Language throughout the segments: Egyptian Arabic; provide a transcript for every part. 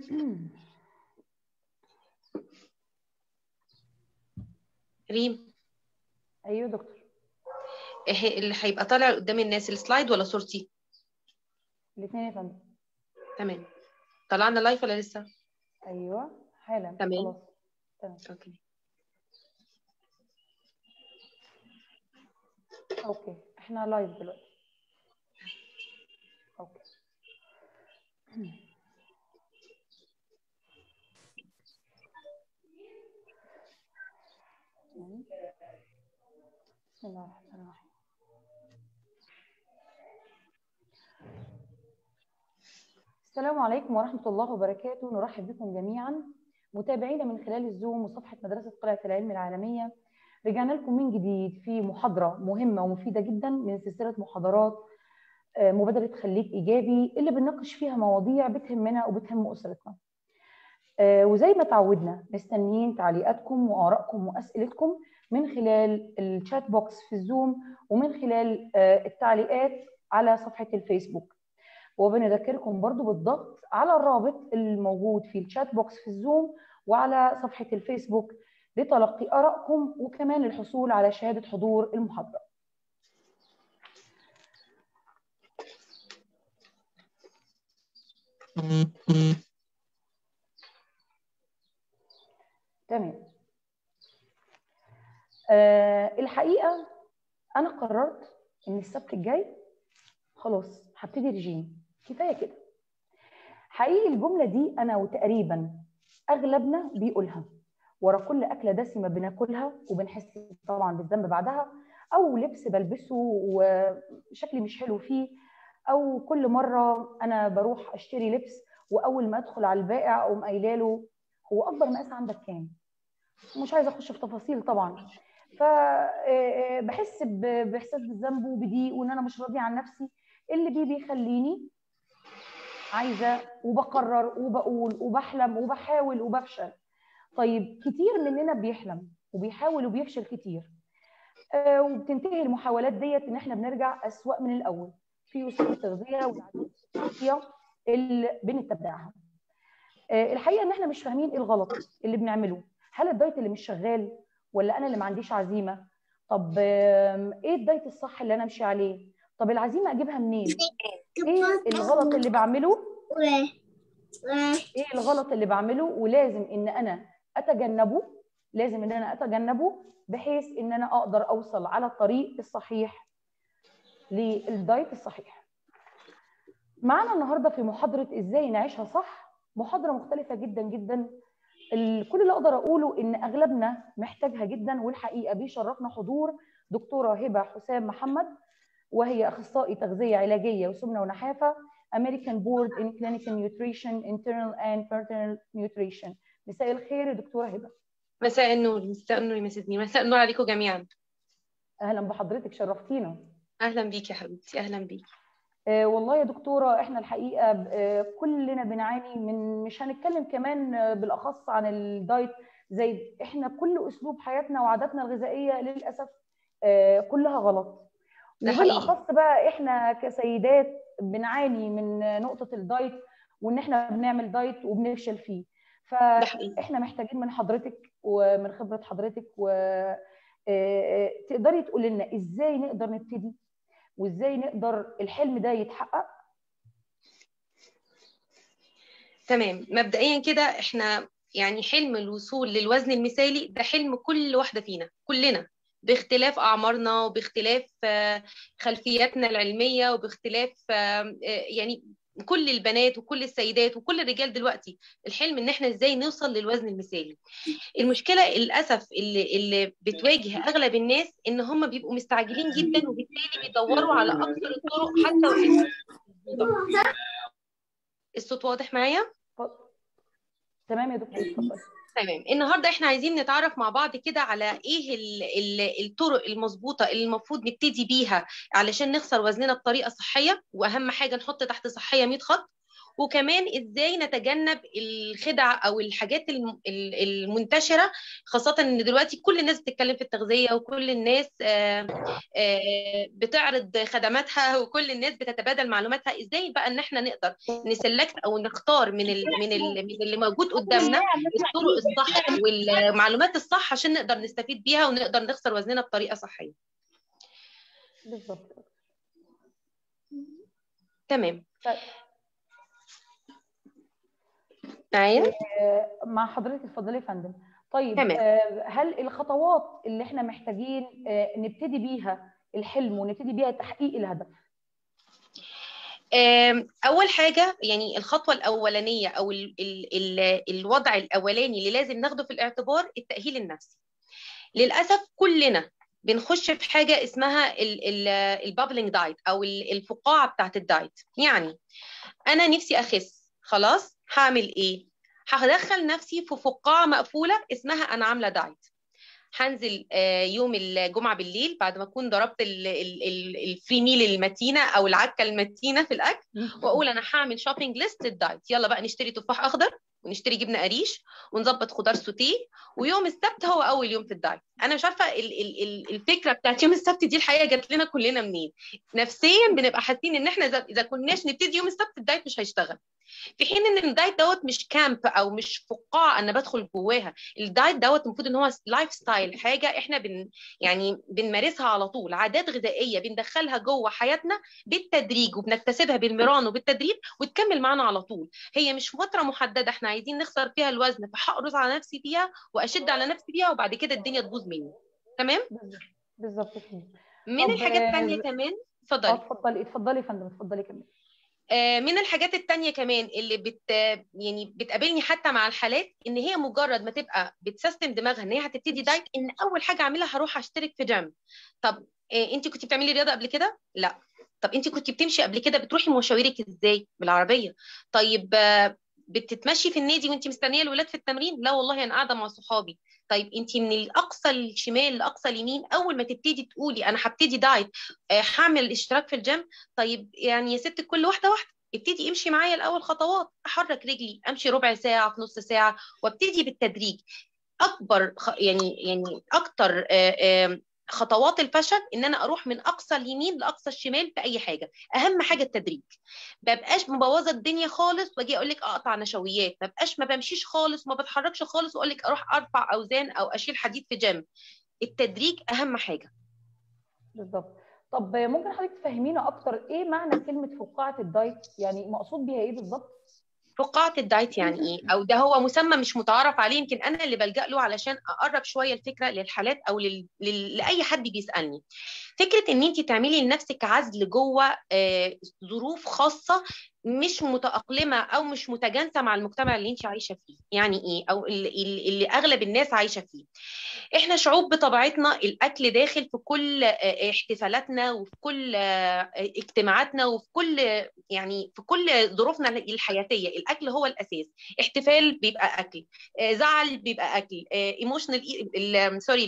ريم ايوه دكتور إيه اللي هيبقى طالع قدام الناس السلايد ولا صورتي الاثنين يا فندم تمام طلعنا لايف ولا لسه ايوه حالا تمام. خلاص تمام اوكي اوكي احنا لايف دلوقتي اوكي بسم الله الرحمن الرحيم السلام عليكم ورحمة الله وبركاته نرحب بكم جميعا متابعينا من خلال الزوم وصفحة مدرسة قلعة العلم العالمية رجعنا لكم من جديد في محاضرة مهمة ومفيدة جدا من سلسلة محاضرات آه، مبادرة خليك إيجابي اللي بنناقش فيها مواضيع بتهمنا وبتهم أسرتنا آه، وزي ما تعودنا مستنيين تعليقاتكم وآرائكم وأسئلتكم من خلال الشات بوكس في الزوم ومن خلال آه، التعليقات على صفحة الفيسبوك وبنذكركم برضو بالضغط على الرابط الموجود في الشات بوكس في الزوم وعلى صفحة الفيسبوك لتلقي آرائكم وكمان الحصول على شهادة حضور المحاضرة تمام أه الحقيقة أنا قررت إن السبت الجاي خلاص هبتدي رجيم كفاية كده حقيقي الجملة دي أنا وتقريبا أغلبنا بيقولها ورا كل أكلة دسمة بناكلها وبنحس طبعا بالذنب بعدها أو لبس بلبسه وشكلي مش حلو فيه أو كل مرة أنا بروح أشتري لبس وأول ما أدخل على البائع أقوم قايله له هو أكبر مقاس عندك كام؟ مش عايزة أخش في تفاصيل طبعا فبحس باحساس بالذنب وبضيق وان انا مش راضيه عن نفسي اللي بيه بيخليني عايزه وبقرر وبقول وبحلم وبحاول وبفشل طيب كتير مننا بيحلم وبيحاول وبيفشل كتير آه، وبتنتهي المحاولات ديت ان احنا بنرجع اسوأ من الاول في اصول التغذيه والعادات الصحيه اللي بنتبعها آه، الحقيقه ان احنا مش فاهمين ايه الغلط اللي بنعمله هل الدايت اللي مش شغال ولا انا اللي ما عنديش عزيمه طب آم، ايه الدايت الصح اللي انا امشي عليه طب العزيمه اجيبها منين ايه الغلط اللي بعمله ايه الغلط اللي بعمله ولازم ان انا اتجنبه لازم ان انا اتجنبه بحيث ان انا اقدر اوصل على الطريق الصحيح للدايت الصحيح معانا النهارده في محاضره ازاي نعيشها صح محاضره مختلفه جدا جدا ال- كل اللي اقدر اقوله ان اغلبنا محتاجها جدا والحقيقه بيشرفنا حضور دكتوره هبه حسام محمد وهي اخصائي تغذيه علاجيه وسمنه ونحافه American Board in Clinical Nutrition Internal and Paternal Nutrition مساء الخير يا دكتوره هبه مساء النور مساء النور يا مسدني مساء النور عليكم جميعا اهلا بحضرتك شرفتينا اهلا بيكي يا حبيبتي اهلا بيكي آه، والله يا دكتوره احنا الحقيقه آه، كلنا بنعاني من مش هنتكلم كمان آه، بالاخص عن الدايت زي احنا كل اسلوب حياتنا وعاداتنا الغذائيه للاسف آه، كلها غلط ده حقيقي. وبالاخص بقى احنا كسيدات بنعاني من نقطه الدايت وان احنا بنعمل دايت وبنفشل فيه ده حقيقي. فاحنا محتاجين من حضرتك ومن خبره حضرتك و آه، آه، تقدري تقولي لنا ازاي نقدر نبتدي وازاي نقدر الحلم ده يتحقق تمام مبدئيا كده احنا يعني حلم الوصول للوزن المثالي ده حلم كل واحده فينا كلنا باختلاف اعمارنا وباختلاف آه، خلفياتنا العلميه وباختلاف آه، آه، يعني كل البنات وكل السيدات وكل الرجال دلوقتي الحلم ان احنا ازاي نوصل للوزن المثالي المشكله للاسف اللي اللي بتواجه اغلب الناس ان هم بيبقوا مستعجلين جدا وبالتالي بيدوروا على اكثر الطرق حتى وإن الصوت واضح معايا ف- تمام يا دكتور اتفضلي تمام النهارده احنا عايزين نتعرف مع بعض كده على ايه ال ال الطرق المظبوطه اللي المفروض نبتدي بيها علشان نخسر وزننا بطريقه صحيه واهم حاجه نحط تحت صحيه 100 خط وكمان ازاي نتجنب الخدع او الحاجات الم- ال- المنتشره خاصه ان دلوقتي كل الناس بتتكلم في التغذيه وكل الناس آه، آه، بتعرض خدماتها وكل الناس بتتبادل معلوماتها ازاي بقى ان احنا نقدر نسلكت او نختار من ال من ال من اللي موجود قدامنا الطرق الصح والمعلومات الصح عشان نقدر نستفيد بيها ونقدر نخسر وزننا بطريقه صحيه بالظبط تمام طيب. معايا آه، مع حضرتك اتفضلي يا فندم طيب تمام. آه، هل الخطوات اللي احنا محتاجين آه، نبتدي بيها الحلم ونبتدي بيها تحقيق الهدف آم، اول حاجه يعني الخطوه الاولانيه او ال ال ال الوضع الاولاني اللي لازم ناخده في الاعتبار التاهيل النفسي للاسف كلنا بنخش في حاجه اسمها البابلينج دايت او ال- الفقاعه بتاعت الدايت يعني انا نفسي اخس خلاص هعمل ايه هدخل نفسي في فقاعه مقفوله اسمها انا عامله دايت هنزل آه، يوم الجمعه بالليل بعد ما اكون ضربت ال- ال- ال- الفري ميل المتينه او العكه المتينه في الاكل واقول انا هعمل شوبينج ليست للدايت يلا بقى نشتري تفاح اخضر ونشتري جبنه قريش ونظبط خضار سوتيه ويوم السبت هو اول يوم في الدايت انا مش عارفه ال- ال- ال- الفكره بتاعت يوم السبت دي الحقيقه جات لنا كلنا منين نفسيا بنبقى حاسين ان احنا إذا- اذا كناش نبتدي يوم السبت الدايت مش هيشتغل في حين ان الدايت دوت مش كامب او مش فقاعه انا بدخل جواها الدايت دوت المفروض ان هو لايف ستايل حاجه احنا بن يعني بنمارسها على طول عادات غذائيه بندخلها جوه حياتنا بالتدريج وبنكتسبها بالمران وبالتدريب وتكمل معانا على طول هي مش فتره محدده احنا عايزين نخسر فيها الوزن فهقرص على نفسي فيها واشد على نفسي فيها وبعد كده الدنيا تبوظ مني تمام بالظبط كده من طب، الحاجات الثانيه آه، كمان اه اتفضلي اتفضلي اتفضلي يا فندم اتفضلي كمان آه، من الحاجات التانية كمان اللي بت يعني بتقابلني حتى مع الحالات ان هي مجرد ما تبقى بتسيستم دماغها ان هي هتبتدي دايت ان اول حاجه اعملها هروح اشترك في جيم طب آه، انت كنت بتعملي رياضه قبل كده لا طب انت كنت بتمشي قبل كده بتروحي مشاويرك ازاي بالعربيه طيب آه، بتتمشي في النادي وانت مستنيه الولاد في التمرين لا والله انا قاعده مع صحابي طيب انت من الاقصى الشمال لاقصى اليمين اول ما تبتدي تقولي انا هبتدي دايت آه، هعمل اشتراك في الجيم طيب يعني يا ست كل واحده واحده ابتدي امشي معايا الاول خطوات احرك رجلي امشي ربع ساعه في نص ساعه وابتدي بالتدريج اكبر خ- يعني يعني اكتر آه، آه، خطوات الفشل ان انا اروح من اقصى اليمين لاقصى الشمال في اي حاجه اهم حاجه التدريج ما بقاش مبوظه الدنيا خالص واجي اقول لك اقطع نشويات ما بقاش ما بمشيش خالص وما بتحركش خالص واقول لك اروح ارفع اوزان او اشيل حديد في جيم التدريج اهم حاجه بالظبط طب ممكن حضرتك تفهمينا اكتر ايه معنى كلمه فقاعه الدايت يعني مقصود بيها ايه بالظبط فقاعة الدايت يعني ايه او ده هو مسمى مش متعارف عليه يمكن انا اللي بلجأ له علشان اقرب شويه الفكره للحالات او لل... لل... لاي حد بيسالني فكره ان انت تعملي لنفسك عزل جوه آه، ظروف خاصه مش متأقلمة أو مش متجانسة مع المجتمع اللي أنت عايشة فيه، يعني إيه؟ أو اللي, اللي أغلب الناس عايشة فيه. إحنا شعوب بطبيعتنا الأكل داخل في كل آه، احتفالاتنا وفي كل آه، اجتماعاتنا وفي كل يعني في كل ظروفنا الحياتية، الأكل هو الأساس. احتفال بيبقى أكل، آه، زعل بيبقى أكل، ايموشنال سوري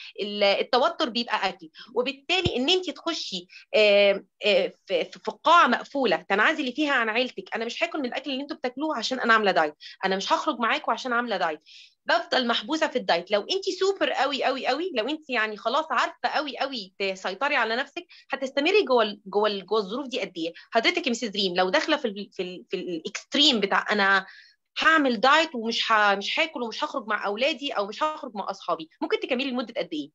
التوتر بيبقى أكل، وبالتالي إن أنت تخشي آه، آه، في في قاعة مقفولة تنعزلي فيها عن عيلتك انا مش هاكل من الاكل اللي انتوا بتاكلوه عشان انا عامله دايت انا مش هخرج معاكم عشان عامله دايت بفضل محبوسه في الدايت لو انت سوبر قوي قوي قوي لو انت يعني خلاص عارفه قوي قوي تسيطري على نفسك هتستمري جوه ال- جوه ال- جوه الظروف دي قد ايه حضرتك يا مسز ريم لو داخله في ال في ال في الاكستريم بتاع انا هعمل دايت ومش ه... مش هاكل ومش هخرج مع اولادي او مش هخرج مع اصحابي ممكن تكملي لمده قد ايه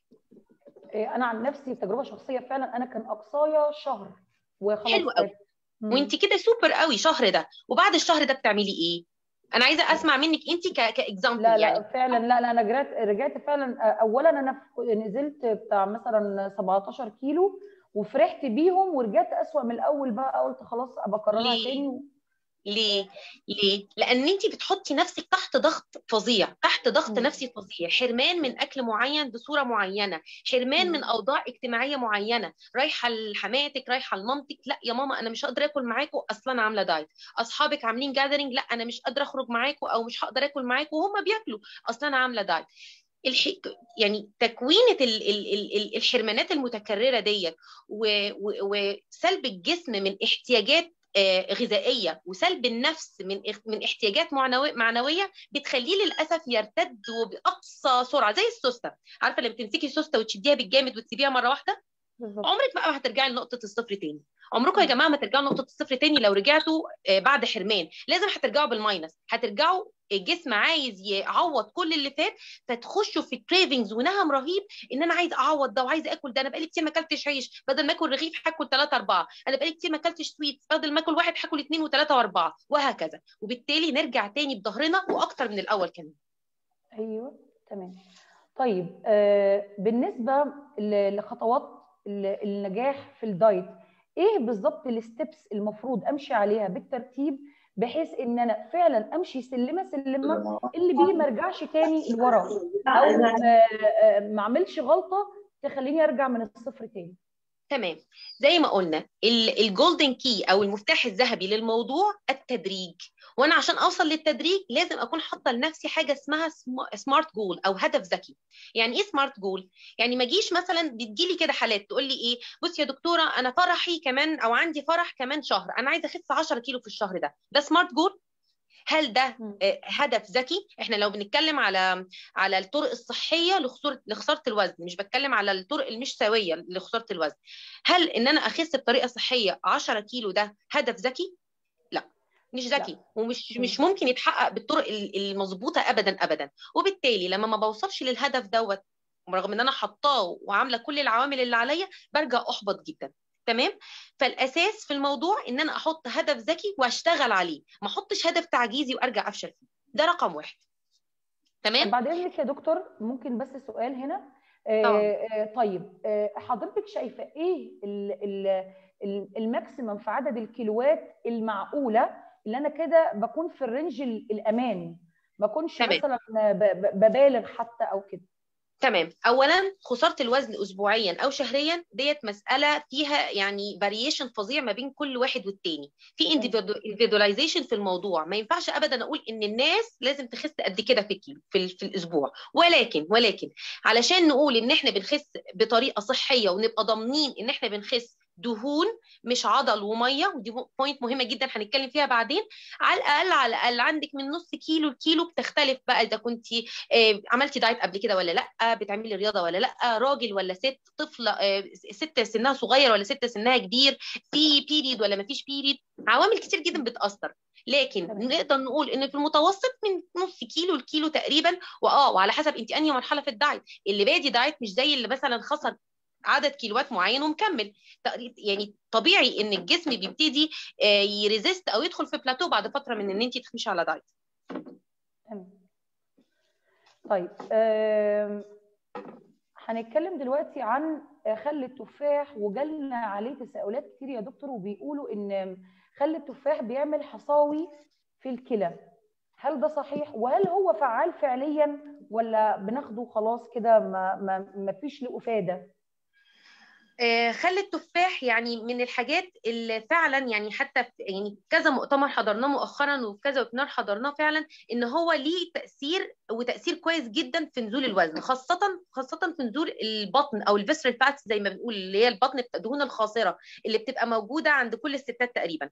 إيه، انا عن نفسي تجربه شخصيه فعلا انا كان اقصايا شهر وخلاص حلو قوي. تعبت. مم. وانت كده سوبر قوي شهر ده وبعد الشهر ده بتعملي ايه انا عايزه اسمع منك انت كاكزامبل لا يعني لا فعلا لا لا انا رجعت رجعت فعلا اولا انا ف- نزلت بتاع مثلا 17 كيلو وفرحت بيهم ورجعت اسوأ من الاول بقى قلت خلاص ابقى اكررها ليه؟ تاني و... ليه؟ ليه؟ لأن أنت بتحطي نفسك تحت ضغط فظيع، تحت ضغط مم. نفسي فظيع، حرمان من أكل معين بصورة معينة، حرمان مم. من أوضاع اجتماعية معينة، رايحة لحماتك، رايحة لمامتك، لا يا ماما أنا مش هقدر آكل معاكم أصلا أنا عاملة دايت، أصحابك عاملين جاذرينج، لا أنا مش قادرة أخرج معاكم أو مش هقدر آكل معاكم وهم بياكلوا، أصلا أنا عاملة دايت. الح... يعني تكوينة ال... ال... ال... ال- الحرمانات المتكررة ديت و... و... وسلب الجسم من احتياجات غذائيه وسلب النفس من من احتياجات معنويه بتخليه للاسف يرتد وباقصى سرعه زي السوسته عارفه لما تمسكي سوسته وتشديها بالجامد وتسيبيها مره واحده بالزبط. عمرك بقى ما هترجعي لنقطه الصفر تاني عمركم يا جماعه ما ترجعوا لنقطه الصفر تاني لو رجعتوا بعد حرمان لازم هترجعوا بالماينس هترجعوا الجسم عايز يعوض كل اللي فات فتخشوا في كريفنجز ونهم رهيب ان انا عايز اعوض ده وعايز اكل ده انا بقالي كتير ما اكلتش عيش بدل ما اكل رغيف هاكل ثلاثه اربعه انا بقالي كتير ما اكلتش سويت بدل ما اكل واحد هاكل اثنين وثلاثه واربعه وهكذا وبالتالي نرجع تاني بظهرنا واكتر من الاول كمان ايوه تمام طيب آه بالنسبه لخطوات النجاح في الدايت ايه بالظبط الستبس المفروض امشي عليها بالترتيب بحيث ان انا فعلا امشي سلمه سلمه اللي بيه ما ارجعش تاني لورا او ما اعملش غلطه تخليني ارجع من الصفر تاني تمام زي ما قلنا الجولدن كي او المفتاح الذهبي للموضوع التدريج وانا عشان اوصل للتدريج لازم اكون حاطه لنفسي حاجه اسمها سمارت جول او هدف ذكي يعني ايه سمارت جول يعني ما اجيش مثلا بتجيلي كده حالات تقول لي ايه بصي يا دكتوره انا فرحي كمان او عندي فرح كمان شهر انا عايزه اخس 10 كيلو في الشهر ده ده سمارت جول هل ده هدف ذكي احنا لو بنتكلم على على الطرق الصحيه لخساره لخساره الوزن مش بتكلم على الطرق المش سويه لخساره الوزن هل ان انا اخس بطريقه صحيه 10 كيلو ده هدف ذكي لا مش ذكي ومش مش ممكن يتحقق بالطرق المظبوطه ابدا ابدا وبالتالي لما ما بوصلش للهدف دوت رغم ان انا حطاه وعامله كل العوامل اللي عليا برجع احبط جدا تمام فالاساس في الموضوع ان انا احط هدف ذكي واشتغل عليه ما احطش هدف تعجيزي وارجع افشل فيه ده رقم واحد تمام بعد اذنك يا دكتور ممكن بس سؤال هنا آه طيب آه حضرتك شايفه ايه الماكسيمم في عدد الكيلوات المعقوله اللي انا كده بكون في الرينج الامان ما اكونش مثلا ببالغ حتى او كده تمام اولا خساره الوزن اسبوعيا او شهريا ديت مساله فيها يعني فاريشن فظيع ما بين كل واحد والتاني في انديفيدواليزيشن في الموضوع ما ينفعش ابدا اقول ان الناس لازم تخس قد كده في الكيلو في, في الاسبوع ولكن ولكن علشان نقول ان احنا بنخس بطريقه صحيه ونبقى ضامنين ان احنا بنخس دهون مش عضل وميه ودي بوينت مهمه جدا هنتكلم فيها بعدين على الاقل على الاقل عندك من نص كيلو لكيلو بتختلف بقى اذا كنت عملتي دايت قبل كده ولا لا بتعملي رياضه ولا لا راجل ولا ست طفله ست سنها صغير ولا ست سنها كبير في بيريد ولا ما فيش بيريد عوامل كتير جدا بتاثر لكن نقدر نقول ان في المتوسط من نص كيلو لكيلو تقريبا واه وعلى حسب انت انهي مرحله في الدايت اللي بادي دايت مش زي اللي مثلا خسر عدد كيلوات معين ومكمل يعني طبيعي ان الجسم بيبتدي يريزيست او يدخل في بلاتو بعد فتره من ان انت تمشي على دايت تمام طيب آه هنتكلم دلوقتي عن خل التفاح وجالنا عليه تساؤلات كتير يا دكتور وبيقولوا ان خل التفاح بيعمل حصاوي في الكلى هل ده صحيح وهل هو فعال فعليا ولا بناخده خلاص كده ما, ما, ما فيش له افاده خل التفاح يعني من الحاجات اللي فعلا يعني حتى يعني كذا مؤتمر حضرناه مؤخرا وفي كذا ويبنار حضرناه فعلا ان هو ليه تاثير وتاثير كويس جدا في نزول الوزن خاصه خاصه في نزول البطن او الفيسرال فاتس زي ما بنقول اللي هي البطن الدهون الخاصره اللي بتبقى موجوده عند كل الستات تقريبا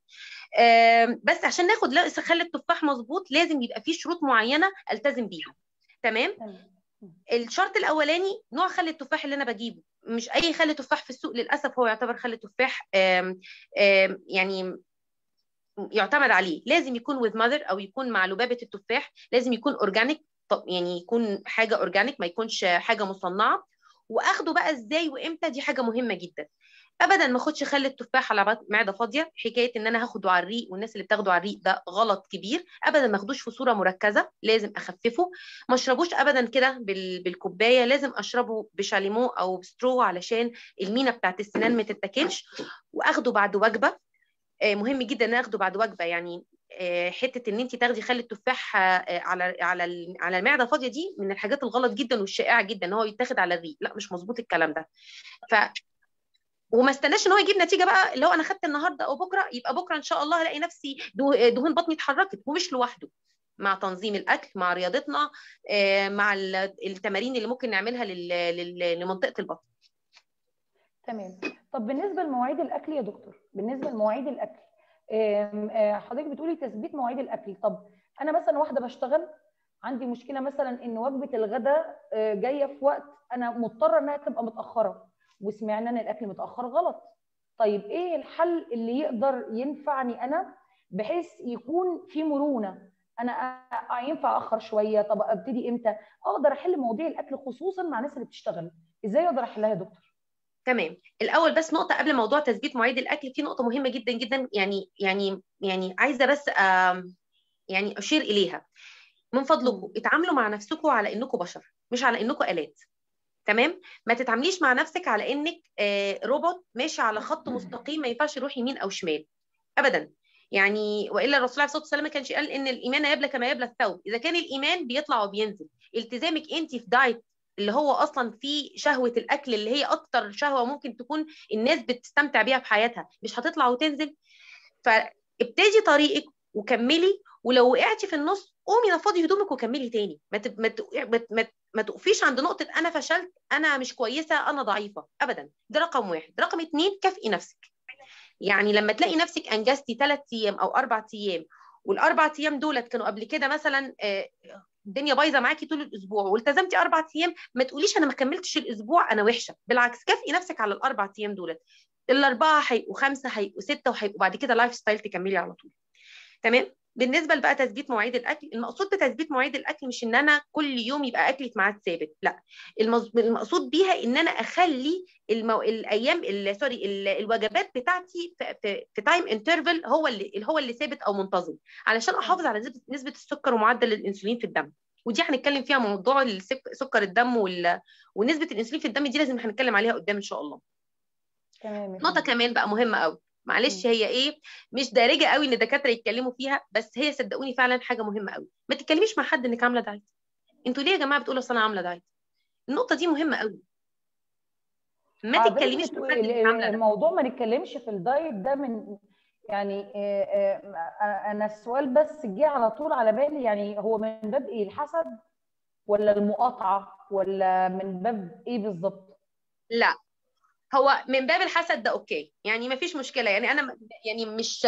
بس عشان ناخد خل التفاح مظبوط لازم يبقى فيه شروط معينه التزم بيها تمام الشرط الاولاني نوع خل التفاح اللي انا بجيبه مش اي خل تفاح في السوق للاسف هو يعتبر خل تفاح آم آم يعني يعتمد عليه لازم يكون with mother او يكون مع لبابه التفاح لازم يكون اورجانيك يعني يكون حاجه اورجانيك ما يكونش حاجه مصنعه واخده بقى ازاي وامتى دي حاجه مهمه جدا ابدا ما اخدش خل التفاح على معده فاضيه حكايه ان انا هاخده على الريق والناس اللي بتاخده على الريق ده غلط كبير ابدا ما اخدوش في صوره مركزه لازم اخففه ما اشربوش ابدا كده بالكوبايه لازم اشربه بشاليمو او بسترو علشان المينا بتاعت السنان ما تتاكلش واخده بعد وجبه مهم جدا ان اخده بعد وجبه يعني حته ان انت تاخدي خل التفاح على على على المعده فاضيه دي من الحاجات الغلط جدا والشائعه جدا ان هو يتاخد على الريق لا مش مظبوط الكلام ده ف وما استناش ان هو يجيب نتيجه بقى اللي هو انا خدت النهارده او بكره يبقى بكره ان شاء الله هلاقي نفسي دهون بطني اتحركت ومش لوحده مع تنظيم الاكل مع رياضتنا مع التمارين اللي ممكن نعملها لمنطقه البطن تمام طب بالنسبه لمواعيد الاكل يا دكتور بالنسبه لمواعيد الاكل آم، آه، حضرتك بتقولي تثبيت مواعيد الاكل طب انا مثلا واحده بشتغل عندي مشكله مثلا ان وجبه الغداء آه، جايه في وقت انا مضطره انها تبقى متاخره وسمعنا ان الاكل متاخر غلط طيب ايه الحل اللي يقدر ينفعني انا بحيث يكون في مرونه انا أ- ينفع اخر شويه طب ابتدي امتى اقدر احل مواضيع الاكل خصوصا مع الناس اللي بتشتغل ازاي اقدر احلها يا دكتور تمام الاول بس نقطه قبل موضوع تثبيت مواعيد الاكل في نقطه مهمه جدا جدا يعني يعني يعني عايزه بس آم، يعني اشير اليها من فضلكم مم. اتعاملوا مع نفسكم على انكم بشر مش على انكم الات تمام ما تتعامليش مع نفسك على انك آه، روبوت ماشي على خط مستقيم ما ينفعش يروح يمين او شمال ابدا يعني والا الرسول عليه الصلاه والسلام ما كانش قال ان الايمان يبلى كما يبلى الثوب اذا كان الايمان بيطلع وبينزل التزامك انت في دايت اللي هو اصلا في شهوه الاكل اللي هي اكتر شهوه ممكن تكون الناس بتستمتع بيها في حياتها مش هتطلع وتنزل فابتدي طريقك وكملي ولو وقعتي في النص قومي نفضي هدومك وكملي تاني ما تب... ما, ت... ما, ت... ما, ت... ما تقفيش عند نقطه انا فشلت انا مش كويسه انا ضعيفه ابدا ده رقم واحد رقم اتنين كافئي نفسك يعني لما تلاقي نفسك انجزتي ثلاث ايام او اربع ايام والاربع ايام دولت كانوا قبل كده مثلا آه، الدنيا بايظه معاكي طول الاسبوع والتزمتي اربع ايام ما تقوليش انا ما كملتش الاسبوع انا وحشه بالعكس كافئي نفسك على الاربع ايام دولت الاربعه هيبقوا خمسه هيبقوا سته وهيبقوا بعد كده لايف ستايل تكملي على طول تمام بالنسبه بقى تثبيت مواعيد الاكل المقصود بتثبيت مواعيد الاكل مش ان انا كل يوم يبقى اكلي في ميعاد ثابت لا المز- المقصود بيها ان انا اخلي المو... الايام ال- سوري ال- الوجبات بتاعتي في, في, في تايم انترفال هو اللي اللي هو اللي ثابت او منتظم علشان احافظ على نسبه نسبه السكر ومعدل الانسولين في الدم ودي هنتكلم فيها موضوع السك- سكر الدم وال... ونسبه الانسولين في الدم دي لازم هنتكلم عليها قدام ان شاء الله تمام يا نقطه فندم. كمان بقى مهمه قوي معلش مم. هي ايه مش دارجه قوي ان الدكاتره يتكلموا فيها بس هي صدقوني فعلا حاجه مهمه قوي ما تتكلميش مع حد انك عامله دايت انتوا ليه يا جماعه بتقولوا اصل انا عامله دايت النقطه دي مهمه قوي ما حضرتك تتكلميش مع بتقول- حد انك عامله دايت الموضوع ما نتكلمش في الدايت ده من يعني آه، آه، انا السؤال بس جه على طول على بالي يعني هو من باب ايه الحسد ولا المقاطعه ولا من باب ايه بالظبط لا هو من باب الحسد ده اوكي يعني ما فيش مشكله يعني انا م- يعني مش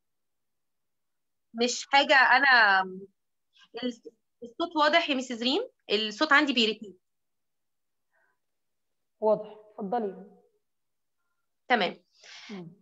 مش حاجه انا الس- الصوت واضح يا ميسيز ريم الصوت عندي بيريبيت واضح اتفضلي تمام مم.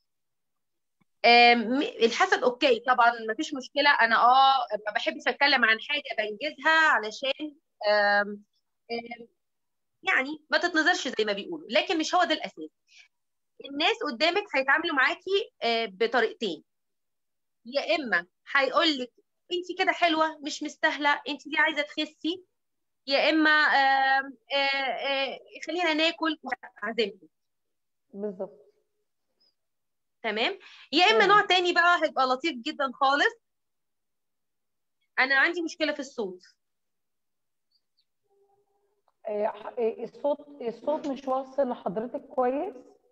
آم، الحسد اوكي طبعا ما فيش مشكله انا اه ما بحبش اتكلم عن حاجه بنجزها علشان آم، آم، يعني ما تتنظرش زي ما بيقولوا لكن مش هو ده الاساس الناس قدامك هيتعاملوا معاكي آه، بطريقتين يا اما هيقول لك انت كده حلوه مش مستاهله انت دي عايزه تخسي يا اما آم، آه، آه، خلينا ناكل وهعزمكم بالظبط تمام يا اما تمام. نوع تاني بقى هيبقى لطيف جدا خالص انا عندي مشكله في الصوت آه، آه، الصوت الصوت مش واصل لحضرتك كويس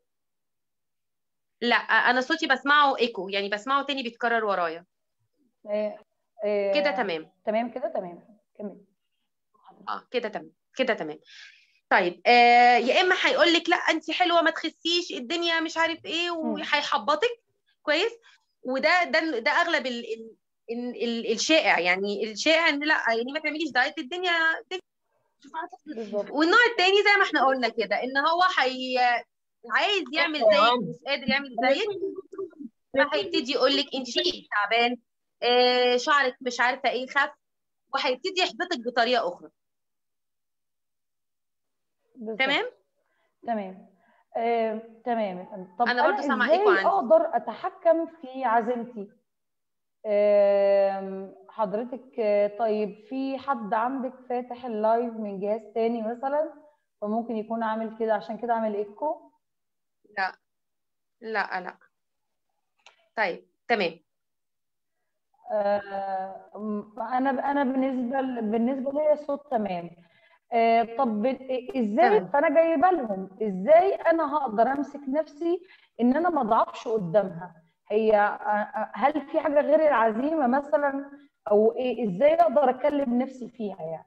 لا انا صوتي بسمعه ايكو يعني بسمعه تاني بيتكرر ورايا آه، آه، كده تمام تمام كده تمام كمل اه كده تمام كده تمام طيب آه يا اما هيقول لك لا انت حلوه ما تخسيش الدنيا مش عارف ايه وهيحبطك كويس وده ده ده اغلب ال ال ال ال الشائع يعني الشائع ان لا يعني ما تعمليش دايت الدنيا الدنيا- بالظبط والنوع التاني زي ما احنا قلنا كده ان هو حي عايز يعمل زيك مش قادر يعمل زيك فهيبتدي يقول لك انت شكلك تعبان آه شعرك مش عارفه ايه خف وهيبتدي يحبطك بطريقه اخرى بالظبط. تمام تمام آه، تمام يا فندم طب أنا انا, برضو سامعة إيكو ازاي عندي. اقدر اتحكم في عزيمتي آم، حضرتك آه، طيب في حد عندك فاتح اللايف من جهاز تاني مثلا فممكن يكون عامل كده عشان كده عامل ايكو لا لا لا طيب تمام آه، م- انا انا بالنسبه ل- بالنسبه لي الصوت تمام آه، طب ب- ازاي تمام. فانا جايبه لهم ازاي انا هقدر امسك نفسي ان انا ما اضعفش قدامها هي آه، آه، هل في حاجه غير العزيمه مثلا او ايه ازاي اقدر اكلم نفسي فيها يعني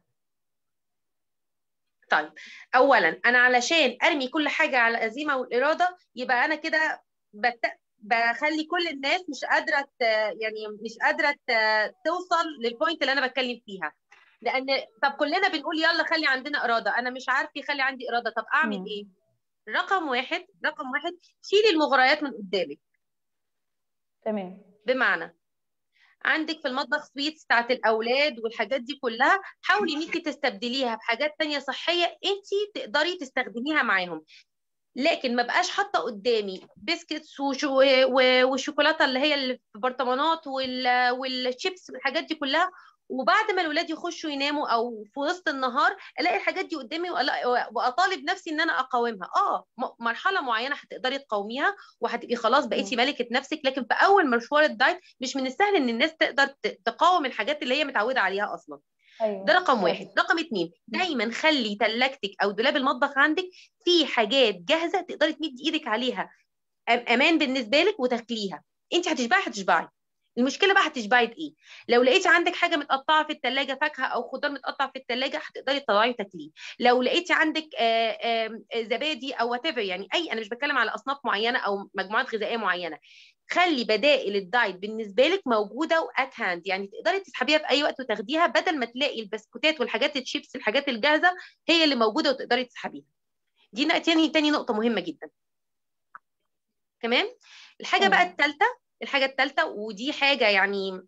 طيب اولا انا علشان ارمي كل حاجه على العزيمه والاراده يبقى انا كده بت... بخلي كل الناس مش قادره ت- يعني مش قادره ت- توصل للبوينت اللي انا بتكلم فيها لان طب كلنا بنقول يلا خلي عندنا اراده انا مش عارف يخلي عندي اراده طب اعمل مم. ايه رقم واحد رقم واحد شيلي المغريات من قدامك تمام بمعنى عندك في المطبخ سويتس بتاعت الاولاد والحاجات دي كلها حاولي ان انت تستبدليها بحاجات تانية صحيه انت تقدري تستخدميها معاهم لكن ما بقاش حاطه قدامي بسكتس وشو و- والشوكولاته اللي هي اللي في برطمانات وال- والشيبس والحاجات دي كلها وبعد ما الولاد يخشوا يناموا او في وسط النهار الاقي الحاجات دي قدامي وألا- واطالب نفسي ان انا اقاومها اه م- مرحله معينه هتقدري تقاوميها وهتبقي خلاص بقيتي ملكه نفسك لكن في اول مشوار الدايت مش من السهل ان الناس تقدر ت- تقاوم الحاجات اللي هي متعوده عليها اصلا ايوه ده رقم أيوة. واحد رقم اتنين دايما خلي تلاجتك او دولاب المطبخ عندك فيه حاجات جاهزه تقدري تمدي ايدك عليها أم- امان بالنسبه لك وتاكليها انت هتشبعي هتشبعي المشكله بقى هتشبعي بايه لو لقيتي عندك حاجه متقطعه في الثلاجه فاكهه او خضار متقطع في الثلاجه هتقدري تطلعي وتاكليه لو لقيتي عندك آه، آه، آه، زبادي او وات يعني اي انا مش بتكلم على اصناف معينه او مجموعات غذائيه معينه خلي بدائل الدايت بالنسبه لك موجوده وات هاند يعني تقدري تسحبيها في اي وقت وتاخديها بدل ما تلاقي البسكوتات والحاجات الشيبس الحاجات الجاهزه هي اللي موجوده وتقدري تسحبيها دي نق- تاني تاني نقطه مهمه جدا تمام الحاجه تمام. بقى الثالثه الحاجه الثالثه ودي حاجه يعني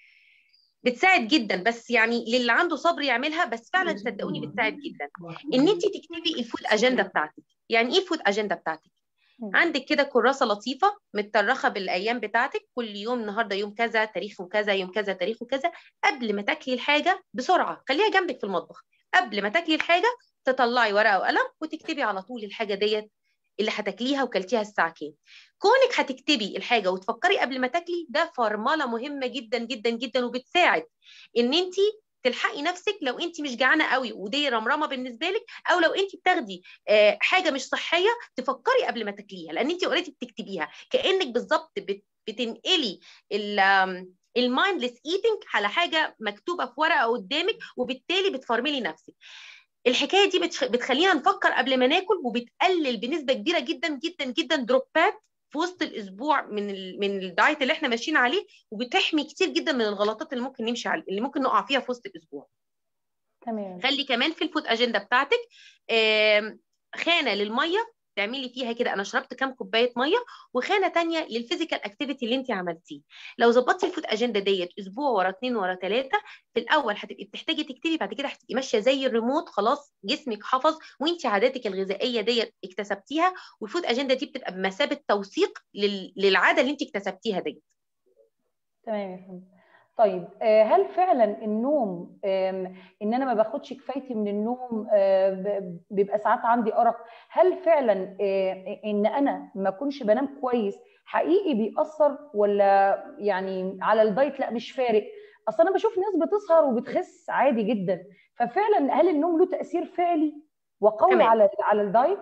بتساعد جدا بس يعني للي عنده صبر يعملها بس فعلا صدقوني بتساعد جدا ان انت تكتبي الفود اجنده بتاعتك يعني ايه الفود اجنده بتاعتك مم. عندك كده كراسه لطيفه متطرخه بالايام بتاعتك كل يوم النهارده يوم كذا تاريخه كذا يوم كذا تاريخه كذا قبل ما تاكلي الحاجه بسرعه خليها جنبك في المطبخ قبل ما تاكلي الحاجه تطلعي ورقه وقلم وتكتبي على طول الحاجه ديت اللي هتاكليها وكلتيها الساعه كام كونك هتكتبي الحاجه وتفكري قبل ما تاكلي ده فرمله مهمه جدا جدا جدا وبتساعد ان انت تلحقي نفسك لو انت مش جعانه قوي ودي رمرمه بالنسبه لك او لو انت بتاخدي آه، حاجه مش صحيه تفكري قبل ما تاكليها لان انت اوريدي بتكتبيها كانك بالظبط بت- بتنقلي المايندلس ايتنج على حاجه مكتوبه في ورقه قدامك وبالتالي بتفرملي نفسك الحكايه دي بتخ- بتخلينا نفكر قبل ما ناكل وبتقلل بنسبه كبيره جدا جدا جدا دروبات في وسط الاسبوع من ال... من الدايت اللي احنا ماشيين عليه وبتحمي كتير جدا من الغلطات اللي ممكن نمشي على اللي ممكن نقع فيها في وسط الاسبوع تمام خلي كمان في الفود اجنده بتاعتك آم، خانه للميه تعملي فيها كده انا شربت كام كوبايه ميه وخانه تانية للفيزيكال اكتيفيتي اللي انت عملتيه لو ظبطتي الفود اجنده ديت اسبوع ورا اتنين ورا ثلاثه في الاول هتبقي بتحتاجي تكتبي بعد كده هتبقي ماشيه زي الريموت خلاص جسمك حفظ وانت عاداتك الغذائيه ديت اكتسبتيها والفود اجنده دي بتبقى بمثابه توثيق لل... للعاده اللي انت اكتسبتيها ديت تمام يا فندم طيب آه، هل فعلا النوم آم، ان انا ما باخدش كفايتي من النوم آه، ب- بيبقى ساعات عندي ارق هل فعلا آه، ان انا ما اكونش بنام كويس حقيقي بيأثر ولا يعني على الدايت لا مش فارق اصل انا بشوف ناس بتسهر وبتخس عادي جدا ففعلا هل النوم له تأثير فعلي وقوي تمام. على على الدايت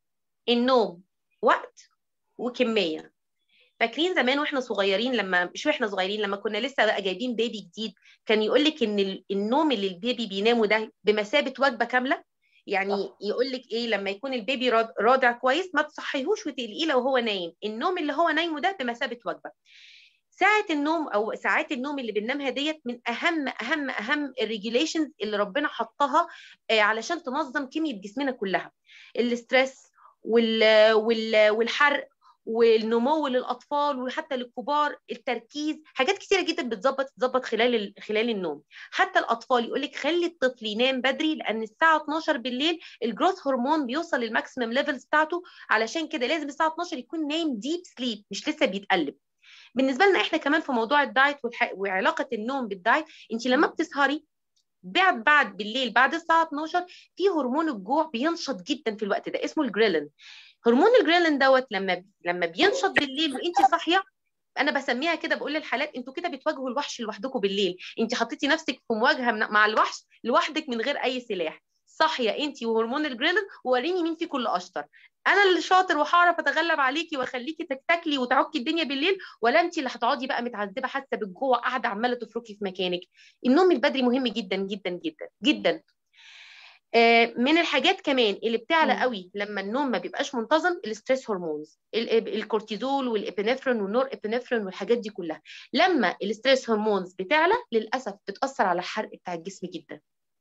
النوم وقت وكميه فاكرين زمان واحنا صغيرين لما مش واحنا صغيرين لما كنا لسه بقى جايبين بيبي جديد كان يقول لك ان ال- النوم اللي البيبي بينامه ده بمثابه وجبه كامله يعني صح. يقول لك ايه لما يكون البيبي راد- رادع كويس ما تصحيهوش وتقلقيه لو هو نايم النوم اللي هو نايمه ده بمثابه وجبه ساعة النوم أو ساعات النوم اللي بننامها ديت من أهم أهم أهم الريجيليشنز اللي ربنا حطها آه، علشان تنظم كمية جسمنا كلها الاسترس وال وال والحرق والنمو للاطفال وحتى للكبار التركيز حاجات كتيره جدا بتظبط تظبط خلال ال- خلال النوم حتى الاطفال يقول لك خلي الطفل ينام بدري لان الساعه 12 بالليل الجروث هرمون بيوصل للماكسيمم ليفلز بتاعته علشان كده لازم الساعه 12 يكون نايم ديب سليب مش لسه بيتقلب بالنسبه لنا احنا كمان في موضوع الدايت والح... وعلاقه النوم بالدايت انت لما بتسهري بعد بعد بالليل بعد الساعه 12 في هرمون الجوع بينشط جدا في الوقت ده اسمه الجريلين هرمون الجريلين دوت لما لما بينشط بالليل وانت صاحيه انا بسميها كده بقول للحالات انتوا كده بتواجهوا الوحش لوحدكم بالليل انت حطيتي نفسك في مواجهه من- مع الوحش لوحدك من غير اي سلاح صاحيه انت وهرمون الجريلين ووريني مين فيكم اللي اشطر انا اللي شاطر وهعرف اتغلب عليكي واخليكي تتاكلي وتعكي الدنيا بالليل ولا انت اللي هتقعدي بقى متعذبه حاسه بالجوع قاعده عماله تفركي في مكانك النوم البدري مهم جدا جدا جدا جدا آه، من الحاجات كمان اللي بتعلى مم. قوي لما النوم ما بيبقاش منتظم الستريس هرمونز ال- الكورتيزول والابنفرين والنور ابنفرين والحاجات دي كلها لما الستريس هرمونز بتعلى للاسف بتاثر على الحرق بتاع الجسم جدا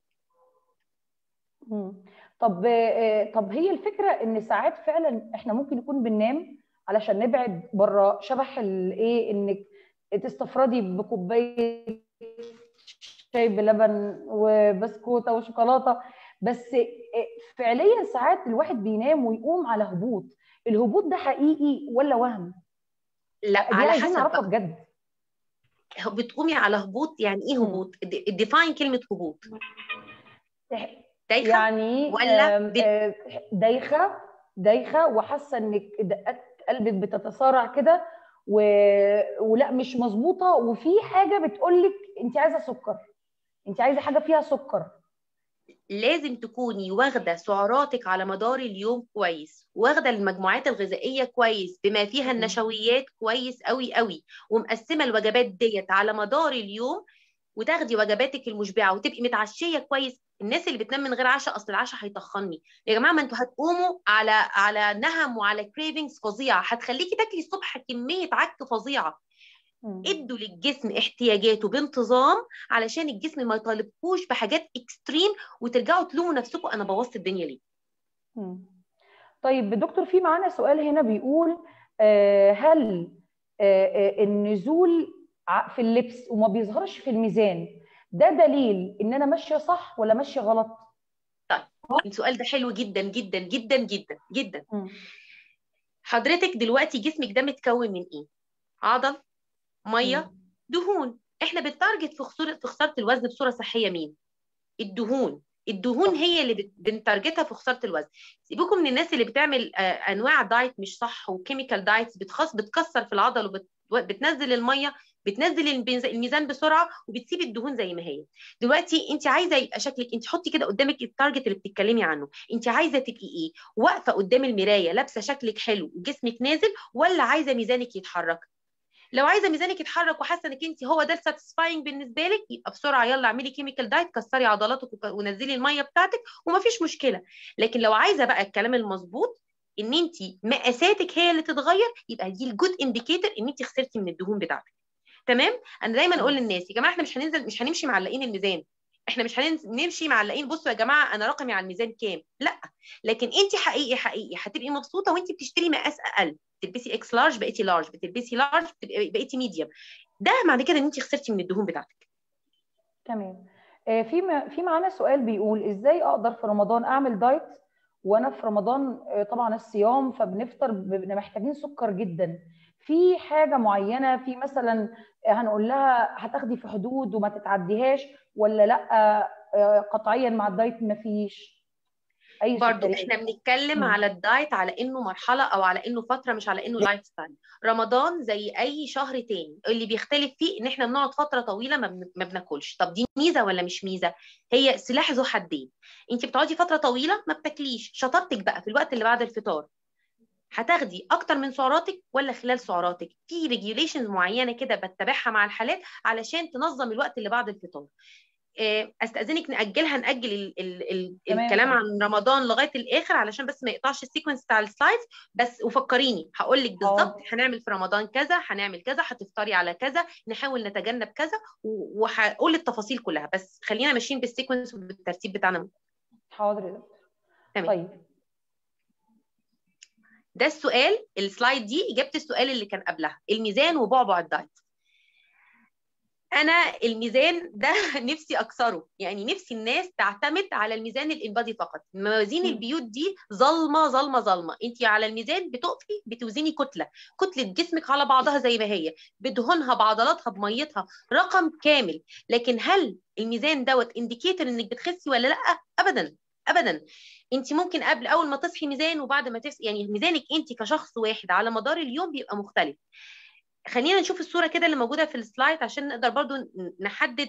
مم. طب آه، طب هي الفكره ان ساعات فعلا احنا ممكن نكون بننام علشان نبعد بره شبح الايه انك تستفردي بكوبايه شاي بلبن وبسكوته وشوكولاته بس آه، فعليا ساعات الواحد بينام ويقوم على هبوط الهبوط ده حقيقي ولا وهم لا دي على عايزين حسب نعرفها بقى بجد بتقومي على هبوط يعني ايه مم. هبوط الديفاين كلمه هبوط دايخه يعني ولا آم، بت- آه، دايخه دايخه وحاسه انك دقات قلبك بتتسارع كده و... ولا مش مظبوطه وفي حاجه بتقول لك انت عايزه سكر انت عايزه حاجه فيها سكر لازم تكوني واخده سعراتك على مدار اليوم كويس واخده المجموعات الغذائيه كويس بما فيها مم. النشويات كويس قوي قوي ومقسمه الوجبات ديت على مدار اليوم وتاخدي وجباتك المشبعه وتبقي متعشيه كويس الناس اللي بتنام من غير عشاء اصل العشاء هيطخني يا جماعه ما انتوا هتقوموا على على نهم وعلى كريفنجز فظيعه هتخليكي تاكلي الصبح كميه عك فظيعه مم. ادوا للجسم احتياجاته بانتظام علشان الجسم ما يطالبكوش بحاجات اكستريم وترجعوا تلوموا نفسكم انا بوظت الدنيا ليه مم. طيب دكتور في معانا سؤال هنا بيقول آه، هل آه، آه، النزول ع- في اللبس وما بيظهرش في الميزان ده دليل ان انا ماشيه صح ولا ماشيه غلط؟ السؤال ده حلو جدا جدا جدا جدا جدا مم. حضرتك دلوقتي جسمك ده متكون من ايه عضل ميه مم. دهون احنا بنتارجت في خساره في خساره الوزن بصوره صحيه مين الدهون الدهون هي اللي بت- بنتارجتها في خساره الوزن سيبوكم من الناس اللي بتعمل آه، انواع دايت مش صح وكيميكال دايتس بتخص بتكسر في العضل وبتنزل الميه بتنزل البنز- الميزان بسرعه وبتسيب الدهون زي ما هي دلوقتي انت عايزه يبقى شكلك انت حطي كده قدامك التارجت اللي بتتكلمي عنه انت عايزه تبقي ايه واقفه قدام المرايه لابسه شكلك حلو وجسمك نازل ولا عايزه ميزانك يتحرك لو عايزه ميزانك يتحرك وحاسه انك انت هو ده الساتيسفاينج بالنسبه لك يبقى بسرعه يلا اعملي كيميكال دايت كسري عضلاتك وك- ونزلي الميه بتاعتك ومفيش مشكله لكن لو عايزه بقى الكلام المظبوط ان انت مقاساتك هي اللي تتغير يبقى دي الجود انديكيتور ان انت خسرتي من الدهون بتاعتك تمام انا دايما اقول للناس يا جماعه احنا مش هننزل مش هنمشي معلقين الميزان احنا مش هنمشي معلقين بصوا يا جماعه انا رقمي على الميزان كام لا لكن انت حقيقي حقيقي هتبقي مبسوطه وانت بتشتري مقاس اقل بتلبسي اكس لارج بقيتي لارج بتلبسي لارج بتبقي- بقيتي ميديوم ده معنى كده ان انت خسرتي من الدهون بتاعتك تمام آه، في م- في معانا سؤال بيقول ازاي اقدر في رمضان اعمل دايت وانا في رمضان آه، طبعا الصيام فبنفطر بنبقى محتاجين سكر جدا في حاجه معينه في مثلا هنقول لها هتاخدي في حدود وما تتعديهاش ولا لا آه، قطعيا مع الدايت ما فيش اي برضو سكريات احنا بنتكلم مم. على الدايت على انه مرحله او على انه فتره مش على انه لايف ستايل رمضان زي اي شهر تاني اللي بيختلف فيه ان احنا بنقعد فتره طويله ما بن- ما بناكلش طب دي ميزه ولا مش ميزه هي سلاح ذو حدين انت بتقعدي فتره طويله ما بتاكليش شطارتك بقى في الوقت اللي بعد الفطار هتاخدي اكتر من سعراتك ولا خلال سعراتك في ريجيوليشنز معينه كده بتبعها مع الحالات علشان تنظم الوقت اللي بعد الفطار آه، استاذنك ناجلها ناجل ال ال ال تمام. الكلام عن رمضان لغايه الاخر علشان بس ما يقطعش السيكونس بتاع السلايدز بس وفكريني هقول لك بالظبط حاضر. هنعمل في رمضان كذا هنعمل كذا هتفطري على كذا نحاول نتجنب كذا و- وهقول التفاصيل كلها بس خلينا ماشيين بالسيكونس وبالترتيب بتاعنا حاضر يا دكتور تمام. طيب ده السؤال السلايد دي اجابه السؤال اللي كان قبلها الميزان وبعبع الدايت انا الميزان ده نفسي اكسره يعني نفسي الناس تعتمد على الميزان الانبادي فقط موازين مم. البيوت دي ظلمه ظلمه ظلمه انت على الميزان بتقفي بتوزني كتله كتله جسمك على بعضها زي ما هي بدهونها بعضلاتها بميتها رقم كامل لكن هل الميزان دوت انديكيتور انك بتخسي ولا لا ابدا ابدا انت ممكن قبل اول ما تصحي ميزان وبعد ما تصحي يعني ميزانك انت كشخص واحد على مدار اليوم بيبقى مختلف خلينا نشوف الصوره كده اللي موجوده في السلايد عشان نقدر برضو نحدد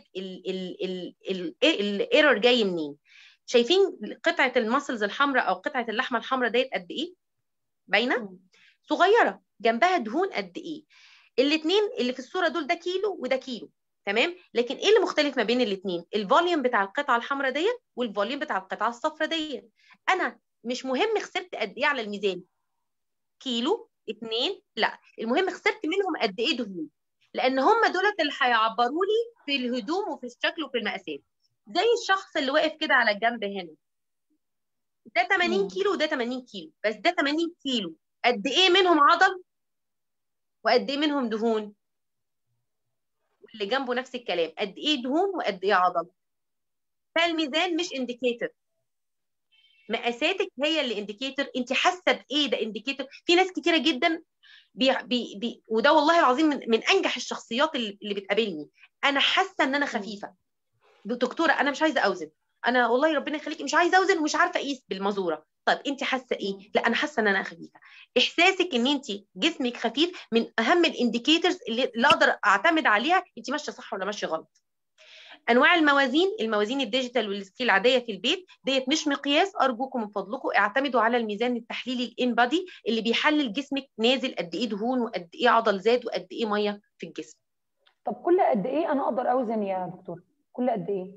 الايرور جاي منين شايفين قطعه المسلز الحمراء او قطعه اللحمه الحمراء ديت قد ايه باينه مم. صغيره جنبها دهون قد ايه الاثنين اللي في الصوره دول ده كيلو وده كيلو تمام لكن ايه اللي مختلف ما بين الاثنين الفوليوم بتاع القطعه الحمراء ديت والفوليوم بتاع القطعه الصفراء ديت انا مش مهم خسرت قد ايه على الميزان كيلو اتنين لا المهم خسرت منهم قد ايه دهون لان هم دولت اللي هيعبروا لي في الهدوم وفي الشكل وفي المقاسات زي الشخص اللي واقف كده على الجنب هنا ده 80 مم. كيلو وده 80 كيلو بس ده 80 كيلو قد ايه منهم عضل وقد ايه منهم دهون واللي جنبه نفس الكلام قد ايه دهون وقد ايه عضل فالميزان مش انديكيتور مقاساتك هي اللي انديكيتور انت حاسه بايه ده انديكيتور في ناس كتيره جدا بي بي بي وده والله العظيم من, من انجح الشخصيات اللي, اللي بتقابلني انا حاسه ان انا خفيفه دكتوره انا مش عايزه اوزن انا والله ربنا يخليكي مش عايزه اوزن ومش عارفه اقيس بالمزوره طيب انت حاسه ايه لا انا حاسه ان انا خفيفه احساسك ان انت جسمك خفيف من اهم الانديكيتورز اللي, اللي اقدر اعتمد عليها انت ماشيه صح ولا ماشيه غلط انواع الموازين الموازين الديجيتال والسكيل العاديه في البيت ديت مش مقياس ارجوكم من فضلكم اعتمدوا على الميزان التحليلي الان بادي اللي بيحلل جسمك نازل قد ايه دهون وقد ايه عضل زاد وقد ايه ميه في الجسم طب كل قد ايه انا اقدر اوزن يا دكتور كل قد ايه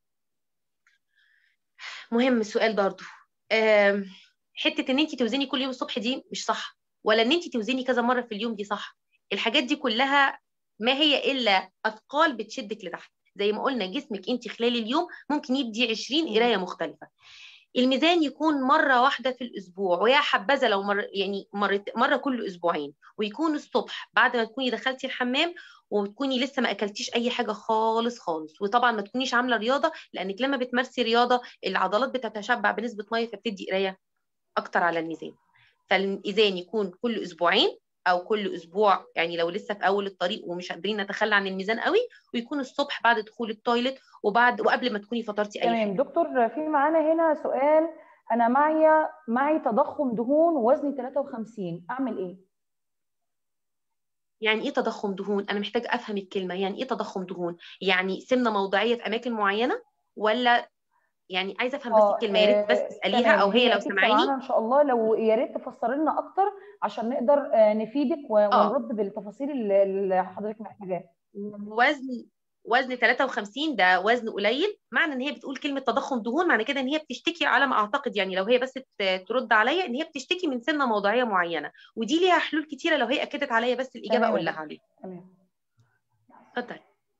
مهم السؤال برضه آم، حته ان انت توزني كل يوم الصبح دي مش صح ولا ان انت توزني كذا مره في اليوم دي صح الحاجات دي كلها ما هي الا اثقال بتشدك لتحت زي ما قلنا جسمك انت خلال اليوم ممكن يدي 20 قرايه مختلفه الميزان يكون مره واحده في الاسبوع ويا حبذا لو مر يعني مرة مره كل اسبوعين ويكون الصبح بعد ما تكوني دخلتي الحمام وتكوني لسه ما اكلتيش اي حاجه خالص خالص وطبعا ما تكونيش عامله رياضه لانك لما بتمارسي رياضه العضلات بتتشبع بنسبه ميه فبتدي قرايه اكتر على الميزان فالميزان يكون كل اسبوعين او كل اسبوع يعني لو لسه في اول الطريق ومش قادرين نتخلى عن الميزان قوي ويكون الصبح بعد دخول التويلت وبعد وقبل ما تكوني فطرتي اي حاجه تمام دكتور في معانا هنا سؤال انا معي معي تضخم دهون ووزني 53 اعمل ايه يعني ايه تضخم دهون انا محتاجه افهم الكلمه يعني ايه تضخم دهون يعني سمنه موضعيه في اماكن معينه ولا يعني عايزه افهم بس اه الكلمه يا ريت بس آه، تساليها تمام او هي لو اكيد سمعيني سامعانا ان شاء الله لو يا ريت تفسر لنا اكتر عشان نقدر آه، نفيدك و- اه ونرد بالتفاصيل اللي اللي حضرتك محتاجاها وزن وزن 53 ده وزن قليل معنى ان هي بتقول كلمه تضخم دهون معنى كده ان هي بتشتكي على ما اعتقد يعني لو هي بس ت- ترد عليا ان هي بتشتكي من سمنه موضعيه معينه ودي ليها حلول كتيره لو هي اكدت عليا بس الاجابه تمام اقول يا لها دكتور عليها تمام اتفضل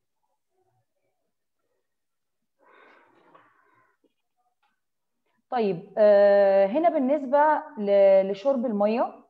طيب آه، هنا بالنسبه ل- لشرب الميه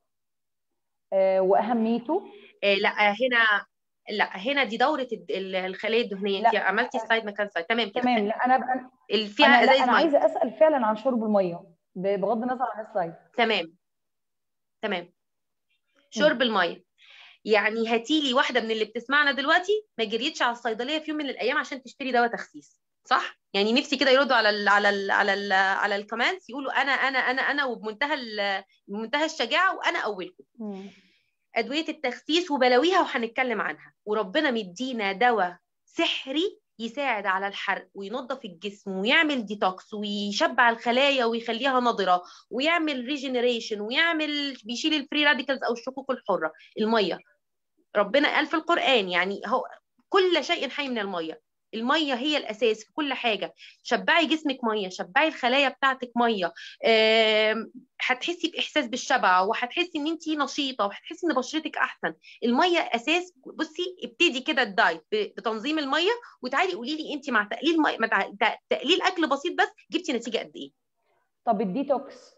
آه، واهميته آه لا آه، هنا لا هنا دي دوره الد- ال- الخلايا الدهنيه انت لا عملتي آه، سلايد مكان سلايد تمام كده تمام لا انا انا اللي فيها انا لا ازايز انا ميه عايزه اسال فعلا عن شرب الميه ب- بغض النظر عن السلايد تمام تمام مم. شرب الميه يعني هاتي لي واحده من اللي بتسمعنا دلوقتي ما جريتش على الصيدليه في يوم من الايام عشان تشتري دواء تخسيس صح يعني نفسي كده يردوا على ال على ال على ال على الكومنتس يقولوا انا انا انا انا وبمنتهى ال- بمنتهى الشجاعه وانا اولكم مم. ادويه التخسيس وبلاويها وهنتكلم عنها وربنا مدينا دواء سحري يساعد على الحرق وينظف الجسم ويعمل ديتوكس ويشبع الخلايا ويخليها نضره ويعمل ريجنريشن ويعمل بيشيل الفري راديكالز او الشقوق الحره الميه ربنا قال في القرآن يعني هو كل شيء حي من المية المية هي الأساس في كل حاجة شبعي جسمك مية شبعي الخلايا بتاعتك مية آم، هتحسي بإحساس بالشبع وهتحسي إن أنت نشيطة وهتحسي إن بشرتك أحسن المية أساس بصي ابتدي كده الدايت ب- بتنظيم المية وتعالي قولي لي أنت مع تقليل مية مع تع- تقليل أكل بسيط بس جبتي نتيجة قد إيه طب الديتوكس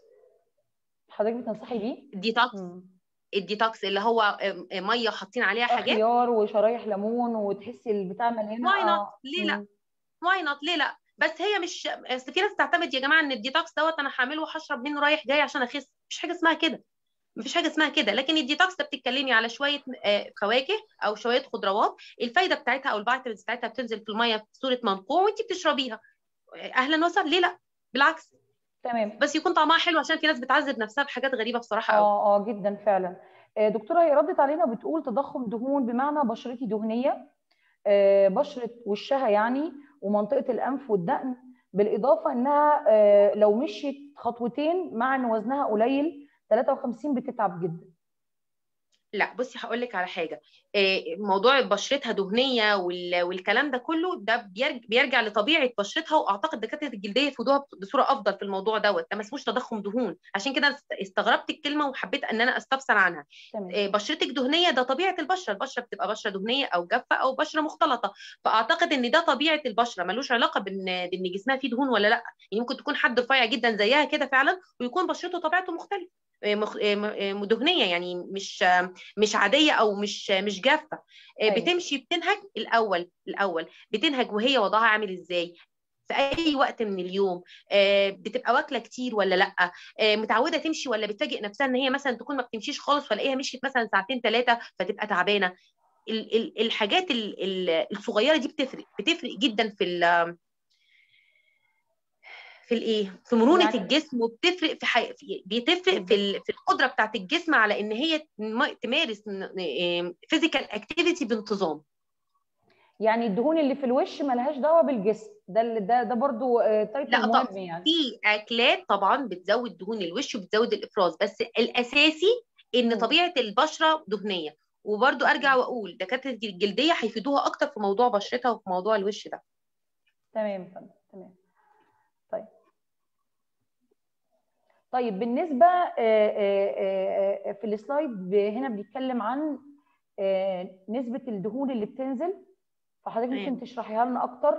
حضرتك بتنصحي بيه الديتوكس مم. الديتوكس اللي هو آم، آم، مية حاطين عليها آه، حاجات خيار وشرايح ليمون وتحسي البتاع مليانه واي نوت اه ليه لا مم. واي نوت ليه لا بس هي مش اصل في ناس تعتمد يا جماعه ان الديتوكس دوت انا هعمله وهشرب منه رايح جاي عشان اخس مفيش حاجه اسمها كده مفيش حاجه اسمها كده لكن الديتوكس ده بتتكلمي على شويه آه، فواكه او شويه خضروات الفايده بتاعتها او الفيتامينز بتاعتها بتنزل في الميه في صوره منقوع وانت بتشربيها آه، اهلا وسهلا ليه لا بالعكس تمام بس يكون طعمها حلو عشان في ناس بتعذب نفسها بحاجات غريبه بصراحه قوي اه اه جدا فعلا آه، دكتوره هي ردت علينا بتقول تضخم دهون بمعنى بشرتي دهنيه آه، بشره وشها يعني ومنطقه الانف والدقن بالاضافه انها آه، لو مشيت خطوتين مع ان وزنها قليل 53 بتتعب جدا لا بصي هقول لك على حاجه إيه، موضوع بشرتها دهنيه وال- والكلام ده كله ده بيرج- بيرجع لطبيعه بشرتها واعتقد دكاتره الجلديه يفيدوها بصوره افضل في الموضوع دوت ده ما اسموش تضخم دهون عشان كده است- استغربت الكلمه وحبيت ان انا استفسر عنها تمام إيه، بشرتك دهنيه ده طبيعه البشره البشره بتبقى بشره دهنيه او جافه او بشره مختلطه فاعتقد ان ده طبيعه البشره ملوش علاقه بان بان جسمها فيه دهون ولا لا يعني ممكن تكون حد رفيع جدا زيها كده فعلا ويكون بشرته طبيعته مختلفه إيه، مخ- إيه، م- إيه، دهنيه يعني مش مش عاديه او مش مش جافه آه، أيوة. بتمشي بتنهج الاول الاول بتنهج وهي وضعها عامل ازاي في اي وقت من اليوم آه، بتبقى واكله كتير ولا لا آه، متعوده تمشي ولا بتفاجئ نفسها ان هي مثلا تكون ما بتمشيش خالص ولاقيها مشيت مثلا ساعتين ثلاثه فتبقى تعبانه ال- ال- الحاجات ال- ال- الصغيره دي بتفرق بتفرق جدا في ال- في الايه في مرونه يعني- الجسم وبتفرق في, حي... في بتفرق في ال... في القدره بتاعت الجسم على ان هي تم- تمارس فيزيكال اكتيفيتي بانتظام يعني الدهون اللي في الوش ملهاش دعوه بالجسم ده اللي- ده ده برضو آه، تايتل لا طبعا مهم يعني في اكلات طبعا بتزود دهون الوش وبتزود الافراز بس الاساسي ان مم. طبيعه البشره دهنيه وبرضو ارجع واقول دكاتره الجلديه هيفيدوها اكتر في موضوع بشرتها وفي موضوع الوش ده تمام فندم تمام طيب طيب بالنسبه آه، آه، آه، في السلايد ب- هنا بنتكلم عن آه، نسبه الدهون اللي بتنزل فحضرتك تمام. ممكن تشرحيها لنا اكتر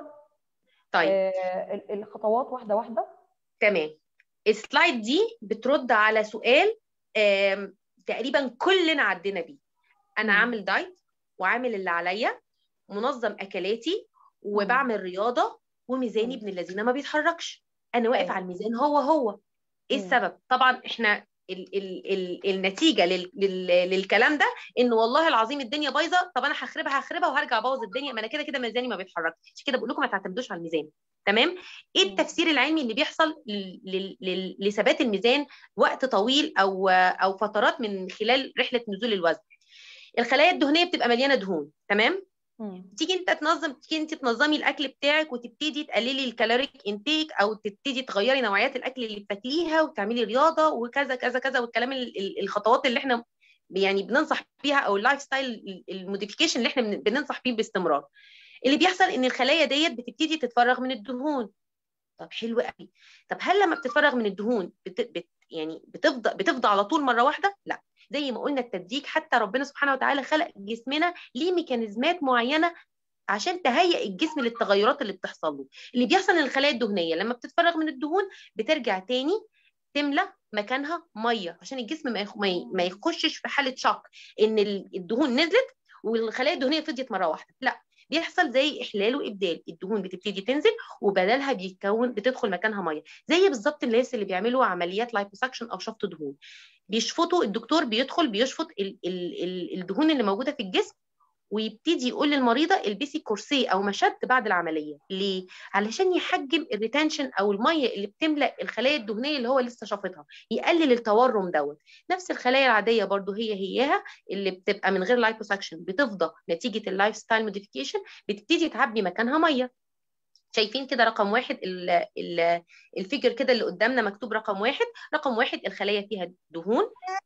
طيب آه، ال- الخطوات واحده واحده تمام السلايد دي بترد على سؤال آم، تقريبا كلنا عدينا بيه انا مم. عامل دايت وعامل اللي عليا منظم اكلاتي وبعمل رياضه وميزاني مم. ابن الذين ما بيتحركش انا واقف أيوة. على الميزان هو هو ايه مم. السبب طبعا احنا ال ال ال النتيجه لل لل للكلام ده ان والله العظيم الدنيا بايظه طب انا هخربها هخربها وهرجع ابوظ الدنيا ما انا كده كده ميزاني ما بيتحركش عشان كده بقول لكم ما تعتمدوش على الميزان تمام ايه مم. التفسير العلمي اللي بيحصل ل- ل- ل- لثبات الميزان وقت طويل او او فترات من خلال رحله نزول الوزن الخلايا الدهنيه بتبقى مليانه دهون تمام مم. تيجي انت تنظم تيجي انت تنظمي الاكل بتاعك وتبتدي تقللي الكالوريك انتيك او تبتدي تغيري نوعيات الاكل اللي بتاكليها وتعملي رياضه وكذا كذا كذا والكلام ال- ال- الخطوات اللي احنا يعني بننصح بيها او اللايف ستايل الموديفيكيشن اللي احنا بن- بننصح بيه باستمرار اللي بيحصل ان الخلايا ديت بتبتدي تتفرغ من الدهون طب حلو قوي طب هل لما بتتفرغ من الدهون بت... بت... يعني بتفضى بتفضى على طول مره واحده لا زي ما قلنا التدريج حتى ربنا سبحانه وتعالى خلق جسمنا ليه ميكانيزمات معينه عشان تهيئ الجسم للتغيرات اللي بتحصل له اللي بيحصل ان الخلايا الدهنيه لما بتتفرغ من الدهون بترجع تاني تملى مكانها ميه عشان الجسم ما يخ- ما ي- ما يخشش في حاله شك ان ال- الدهون نزلت والخلايا الدهنيه فضيت مره واحده لا بيحصل زي احلال وابدال الدهون بتبتدي تنزل وبدلها بيتكون بتدخل مكانها ميه زي بالظبط الناس اللي بيعملوا عمليات لايبوسكشن او شفط دهون بيشفطوا الدكتور بيدخل بيشفط ال- ال- ال- الدهون اللي موجوده في الجسم ويبتدي يقول للمريضه البسي كورسيه او مشد بعد العمليه ليه علشان يحجم الريتنشن او الميه اللي بتملا الخلايا الدهنيه اللي هو لسه شافطها يقلل التورم دوت نفس الخلايا العاديه برضو هي هياها اللي بتبقى من غير لايبوسكشن بتفضى نتيجه اللايف ستايل موديفيكيشن بتبتدي تعبي مكانها ميه شايفين كده رقم واحد ال ال الفيجر كده اللي قدامنا مكتوب رقم واحد رقم واحد الخلايا فيها دهون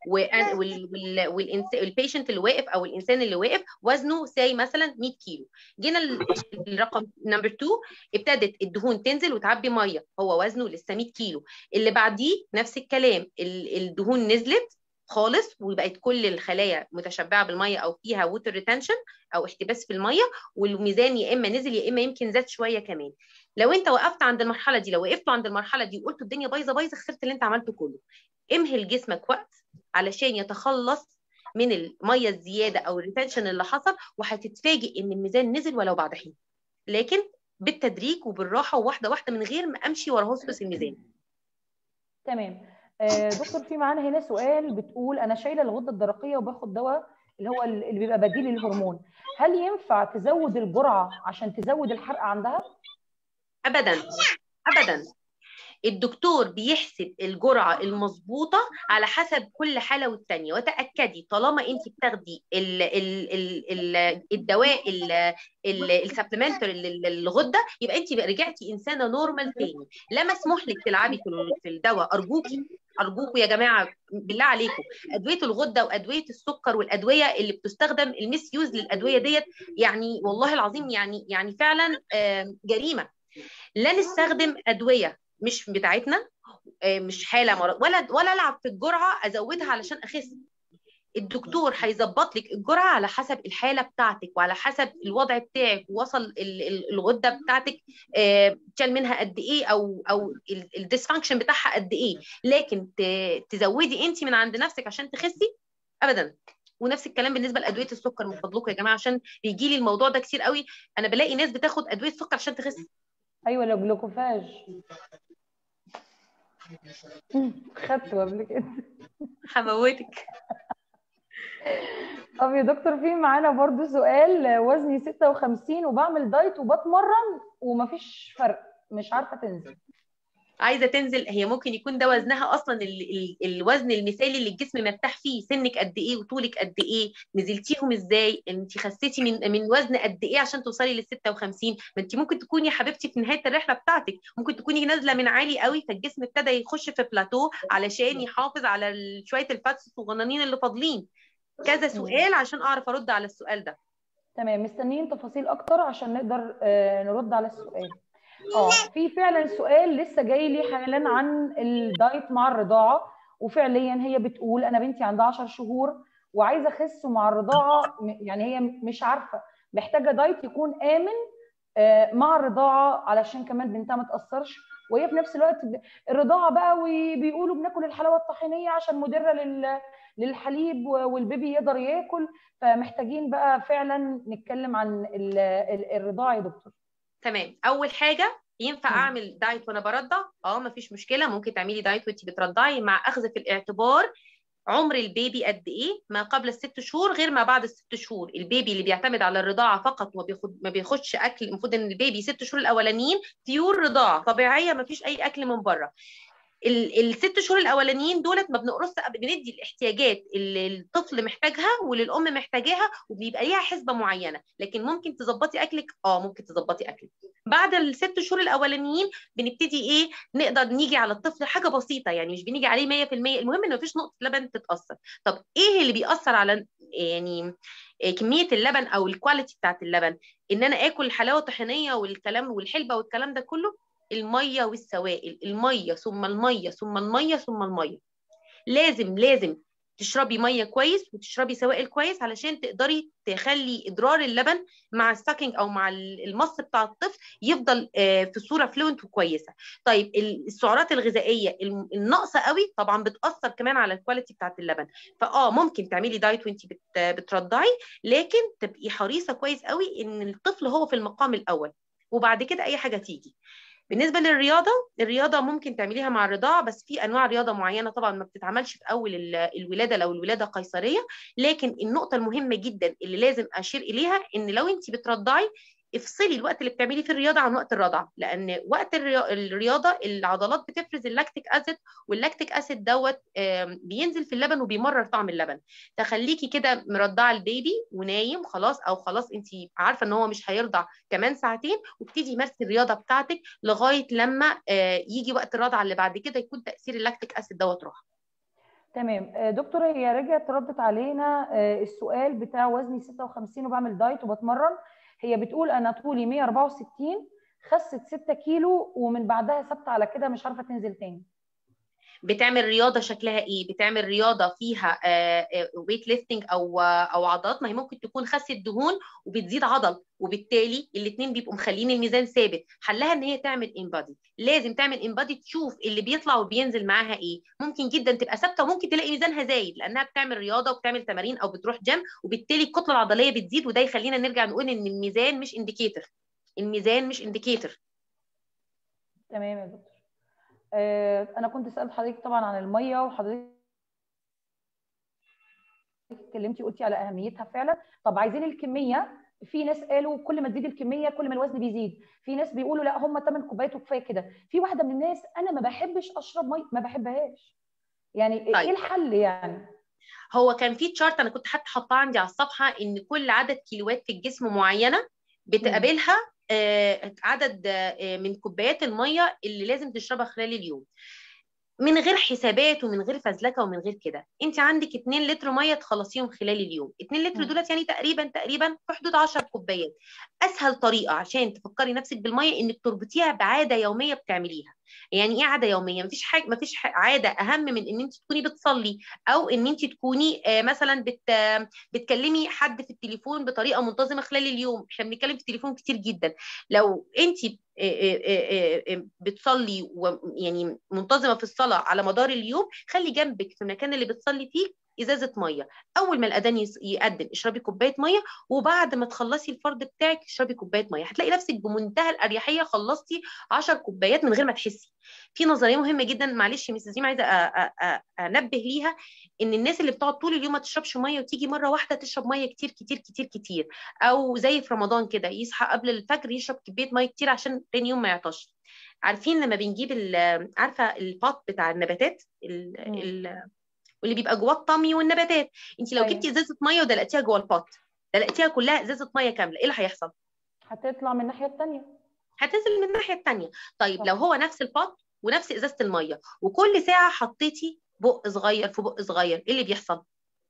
والبيشنت اللي واقف او الانسان اللي واقف وزنه ساي مثلا 100 كيلو جينا ال- الرقم نمبر 2 ابتدت الدهون تنزل وتعبي ميه هو وزنه لسه 100 كيلو اللي بعديه نفس الكلام ال- الدهون نزلت خالص وبقت كل الخلايا متشبعه بالميه او فيها ووتر ريتنشن او احتباس في الميه والميزان يا اما نزل يا اما يمكن زاد شويه كمان لو انت وقفت عند المرحله دي لو وقفت عند المرحله دي وقلت الدنيا بايظه بايظه خسرت اللي انت عملته كله امهل جسمك وقت علشان يتخلص من الميه الزياده او الريتنشن اللي حصل وهتتفاجئ ان الميزان نزل ولو بعد حين لكن بالتدريج وبالراحه وواحده واحده من غير ما امشي ورا هوسبس الميزان تمام آه، دكتور في معانا هنا سؤال بتقول انا شايله الغده الدرقيه وباخد دواء اللي هو اللي بيبقى بديل للهرمون هل ينفع تزود الجرعه عشان تزود الحرق عندها ابدا ابدا الدكتور بيحسب الجرعه المظبوطه على حسب كل حاله والتانيه وتاكدي طالما انت بتاخدي ال ال ال ال الدواء السبلمنت للغده يبقى انت رجعتي انسانه نورمال تاني لا مسموح لك تلعبي في الدواء ارجوكي ارجوكم يا جماعه بالله عليكم ادويه الغده وادويه السكر والادويه اللي بتستخدم الميس يوز للادويه ديت يعني والله العظيم يعني يعني فعلا جريمه لا نستخدم ادويه مش بتاعتنا مش حاله مرض ولا ولا العب في الجرعه ازودها علشان اخس الدكتور هيظبط لك الجرعه على حسب الحاله بتاعتك وعلى حسب الوضع بتاعك وصل الغده بتاعتك تشال منها قد ايه او او الديسفانكشن بتاعها قد ايه لكن تزودي انت من عند نفسك عشان تخسي ابدا ونفس الكلام بالنسبه لادويه السكر من فضلكم يا جماعه عشان بيجي لي الموضوع ده كتير قوي انا بلاقي ناس بتاخد ادويه سكر عشان تخس ايوه لو جلوكوفاج خدته قبل كده هموتك طب يا دكتور في معانا برضو سؤال وزني 56 وبعمل دايت وبتمرن ومفيش فرق مش عارفه تنزل عايزه تنزل هي ممكن يكون ده وزنها اصلا ال ال الوزن المثالي اللي الجسم مرتاح فيه سنك قد ايه وطولك قد ايه نزلتيهم ازاي انت خسيتي من من وزن قد ايه عشان توصلي لل 56 ما انت ممكن تكوني يا حبيبتي في نهايه الرحله بتاعتك ممكن تكوني نازله من عالي قوي فالجسم ابتدى يخش في بلاتو علشان يحافظ على شويه الفاتس الصغننين اللي فاضلين كذا سؤال عشان اعرف ارد على السؤال ده تمام مستنيين تفاصيل اكتر عشان نقدر نرد على السؤال اه في فعلا سؤال لسه جاي لي حالا عن الدايت مع الرضاعه وفعليا هي بتقول انا بنتي عندها 10 شهور وعايزه اخس مع الرضاعه يعني هي مش عارفه محتاجه دايت يكون امن مع الرضاعه علشان كمان بنتها ما تاثرش وهي في نفس الوقت الرضاعه بقى وبيقولوا بناكل الحلاوه الطحينيه عشان مدره لل للحليب والبيبي يقدر ياكل فمحتاجين بقى فعلا نتكلم عن الرضاعه يا دكتور تمام اول حاجه ينفع اعمل دايت وانا برضع اه مفيش مشكله ممكن تعملي دايت وانت بترضعي مع اخذ في الاعتبار عمر البيبي قد ايه ما قبل الست شهور غير ما بعد الست شهور البيبي اللي بيعتمد على الرضاعه فقط وما بياخد ما بياخدش اكل المفروض ان البيبي ست شهور الاولانيين بيور رضاعه طبيعيه ما فيش اي اكل من بره الست شهور الاولانيين دولت ما بنقرص بندي الاحتياجات اللي الطفل محتاجها واللي الام محتاجاها وبيبقى ليها حسبه معينه لكن ممكن تظبطي اكلك اه ممكن تظبطي اكلك بعد الست شهور الاولانيين بنبتدي ايه نقدر نيجي على الطفل حاجه بسيطه يعني مش بنيجي عليه 100% المهم ان مفيش نقطه لبن تتاثر طب ايه اللي بيأثر على يعني كميه اللبن او الكواليتي بتاعت اللبن ان انا اكل حلاوه طحينيه والكلام والحلبه والكلام ده كله الميه والسوائل الميه ثم الميه ثم الميه ثم الميه لازم لازم تشربي ميه كويس وتشربي سوائل كويس علشان تقدري تخلي ادرار اللبن مع الساكينج او مع المص بتاع الطفل يفضل في صوره فلوينت وكويسه طيب السعرات الغذائيه الناقصه قوي طبعا بتاثر كمان على الكواليتي بتاعت اللبن فاه ممكن تعملي دايت وانت بترضعي لكن تبقي حريصه كويس قوي ان الطفل هو في المقام الاول وبعد كده اي حاجه تيجي بالنسبه للرياضه الرياضه ممكن تعمليها مع الرضاعه بس في انواع رياضه معينه طبعا ما بتتعملش في اول الولاده لو الولاده قيصريه لكن النقطه المهمه جدا اللي لازم اشير اليها ان لو انت بترضعي افصلي الوقت اللي بتعملي فيه الرياضه عن وقت الرضعه لان وقت الرياضه العضلات بتفرز اللاكتيك اسيد واللاكتيك اسيد دوت بينزل في اللبن وبيمرر طعم اللبن تخليكي كده مرضعه البيبي ونايم خلاص او خلاص انت عارفه ان هو مش هيرضع كمان ساعتين وابتدي مارسي الرياضه بتاعتك لغايه لما يجي وقت الرضعه اللي بعد كده يكون تاثير اللاكتيك اسيد دوت راح تمام دكتور هي رجعت ردت علينا السؤال بتاع وزني 56 وبعمل دايت وبتمرن هي بتقول انا طولي 164 خست 6 كيلو ومن بعدها ثابته على كده مش عارفه تنزل تاني بتعمل رياضه شكلها ايه بتعمل رياضه فيها ويت ليفتنج او او عضلات ما هي ممكن تكون خست دهون وبتزيد عضل وبالتالي الاثنين بيبقوا مخلين الميزان ثابت حلها ان هي تعمل انبادي لازم تعمل انبادي تشوف اللي بيطلع وبينزل معاها ايه ممكن جدا تبقى ثابته وممكن تلاقي ميزانها زايد لانها بتعمل رياضه وبتعمل تمارين او بتروح جيم وبالتالي الكتله العضليه بتزيد وده يخلينا نرجع نقول ان الميزان مش انديكيتور الميزان مش انديكيتور تمام يا دكتور انا كنت سالت حضرتك طبعا عن الميه وحضرتك اتكلمتي قلتي على اهميتها فعلا طب عايزين الكميه في ناس قالوا كل ما تزيد الكميه كل ما الوزن بيزيد في ناس بيقولوا لا هم 8 كوبايات وكفايه كده في واحده من الناس انا ما بحبش اشرب ميه ما بحبهاش يعني طيب. ايه الحل يعني هو كان في تشارت انا كنت حتى حاطاه عندي على الصفحه ان كل عدد كيلوات في الجسم معينه بتقابلها آه، عدد آه، من كوبايات الميه اللي لازم تشربها خلال اليوم من غير حسابات ومن غير فزلكه ومن غير كده انت عندك 2 لتر ميه تخلصيهم خلال اليوم 2 لتر مم. دولت يعني تقريبا تقريبا في حدود 10 كوبايات اسهل طريقه عشان تفكري نفسك بالميه انك تربطيها بعاده يوميه بتعمليها يعني ايه عاده يوميه مفيش حاجه مفيش ح- عاده اهم من ان انت تكوني بتصلي او ان انت تكوني آه، مثلا بت آه، بتكلمي حد في التليفون بطريقه منتظمه خلال اليوم احنا بنتكلم في التليفون كتير جدا لو انت بتصلي ويعني منتظمه في الصلاه على مدار اليوم خلي جنبك في المكان اللي بتصلي فيه ازازه ميه اول ما الاذان يس- يقدم اشربي كوبايه ميه وبعد ما تخلصي الفرض بتاعك اشربي كوبايه ميه هتلاقي نفسك بمنتهى الاريحيه خلصتي 10 كوبايات من غير ما تحسي في نظريه مهمه جدا معلش يا مس زيما عايزه أ- أ- أ- انبه ليها ان الناس اللي بتقعد طول اليوم ما تشربش ميه وتيجي مره واحده تشرب ميه كتير كتير كتير كتير او زي في رمضان كده يصحى قبل الفجر يشرب كميه ميه كتير عشان تاني يوم ما يعطش عارفين لما بنجيب ال- عارفه البوت بتاع النباتات ال- مم. ال- واللي بيبقى جواه الطمي والنباتات انت لو أيوة. جبتي ازازه ميه ودلقتيها جوه البوت دلقتيها كلها ازازه ميه كامله ايه اللي هيحصل هتطلع من الناحيه الثانيه هتنزل من الناحيه الثانيه طيب صح. لو هو نفس البوت ونفس ازازه الميه وكل ساعه حطيتي بق صغير في بق صغير ايه اللي بيحصل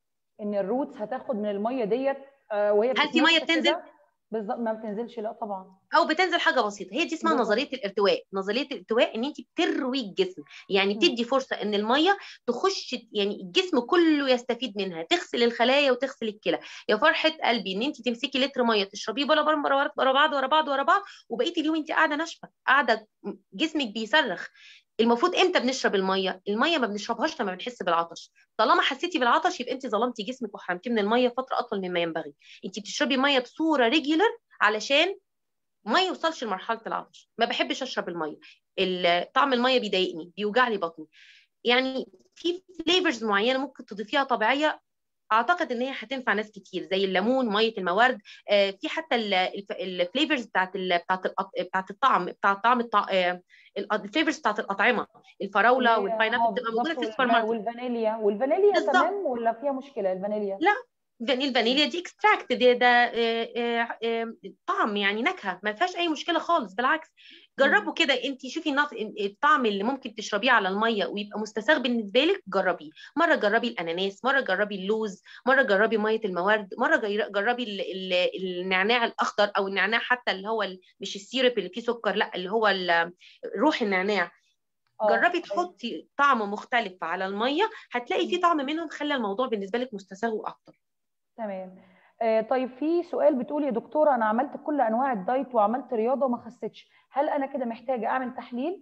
ان الروتس هتاخد من الميه ديت آه، وهي هل في مية بتتنفس بتنزل؟ كده. بالظبط ما بتنزلش لا طبعا او بتنزل حاجه بسيطه هي دي اسمها بالظبط. نظريه الارتواء نظريه الارتواء ان انت بتروي الجسم يعني مم. بتدي فرصه ان الميه تخش يعني الجسم كله يستفيد منها تغسل الخلايا وتغسل الكلى يا فرحه قلبي ان انت تمسكي لتر ميه تشربيه ولا ورا ورا ورا بعض ورا بعض ورا بعض وبقيه اليوم انت قاعده ناشفه قاعده جسمك بيصرخ المفروض امتى بنشرب الميه الميه ما بنشربهاش لما بنحس بالعطش طالما حسيتي بالعطش يبقى انت ظلمتي جسمك وحرمتيه من الميه فتره اطول مما ينبغي انت بتشربي ميه بصوره ريجولر علشان ما يوصلش لمرحله العطش ما بحبش اشرب الميه ال- طعم الميه بيضايقني بيوجع لي بطني يعني في فليفرز معينه ممكن تضيفيها طبيعيه اعتقد ان هي هتنفع ناس كتير زي الليمون ميه الموارد آه، في حتى الفليفرز بتاعت ال- بتاعت الأط- بتاعت الطعم بتاعت طعم الفليفرز بتاعت الاطعمه الفراوله اللي هي- والباينابل آه، بتبقى موجوده في بالظبط، السوبر والفا- ماركت والفانيليا والفانيليا بالظبط. تمام ولا فيها مشكله الفانيليا لا فانيل الفانيليا دي اكستراكت ده ده آه، آه، آه، طعم يعني نكهه ما فيهاش اي مشكله خالص بالعكس جربوا كده انت شوفي النص- الطعم اللي ممكن تشربيه على الميه ويبقى مستساغ بالنسبه لك جربيه مره جربي الاناناس مره جربي اللوز مره جربي ميه الموارد مره جر- جربي ال- ال- النعناع الاخضر او النعناع حتى اللي هو ال- مش السيرب اللي فيه سكر لا اللي هو ال- روح النعناع آه، جربي أيوة. تحطي طعم مختلف على الميه هتلاقي في طعم منهم خلى الموضوع بالنسبه لك مستساغ واكتر تمام آه، طيب في سؤال بتقول يا دكتوره انا عملت كل انواع الدايت وعملت رياضه وما خسيتش هل انا كده محتاجه اعمل تحليل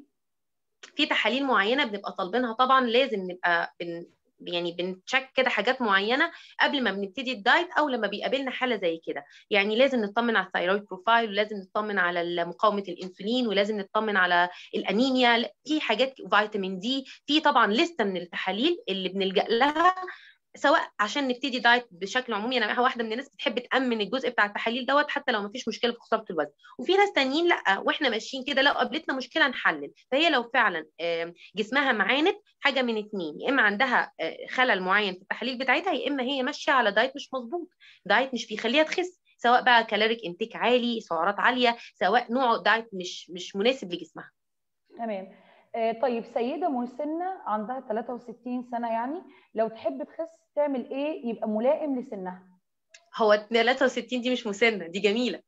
في تحاليل معينه بنبقى طالبينها طبعا لازم نبقى بن يعني بنتشك كده حاجات معينه قبل ما بنبتدي الدايت او لما بيقابلنا حاله زي كده يعني لازم نطمن على الثايرويد بروفايل ولازم نطمن على مقاومه الانسولين ولازم نطمن على الانيميا في حاجات فيتامين دي في طبعا لسته من التحاليل اللي بنلجا لها سواء عشان نبتدي دايت بشكل عمومي انا واحده من الناس بتحب تامن الجزء بتاع التحاليل دوت حتى لو ما فيش مشكله في خساره الوزن وفي ناس تانيين لا واحنا ماشيين كده لو قابلتنا مشكله نحلل فهي لو فعلا آم، جسمها معاند حاجه من اتنين يا اما عندها آه، خلل معين في التحاليل بتاعتها يا اما هي ماشيه على دايت مش مظبوط دايت مش بيخليها تخس سواء بقى كالوريك انتيك عالي سعرات عاليه سواء نوع دايت مش مش مناسب لجسمها تمام آه، طيب سيده مسنه عندها 63 سنه يعني لو تحب تخس تعمل ايه يبقى ملائم لسنها هو 63 دي مش مسنه دي جميله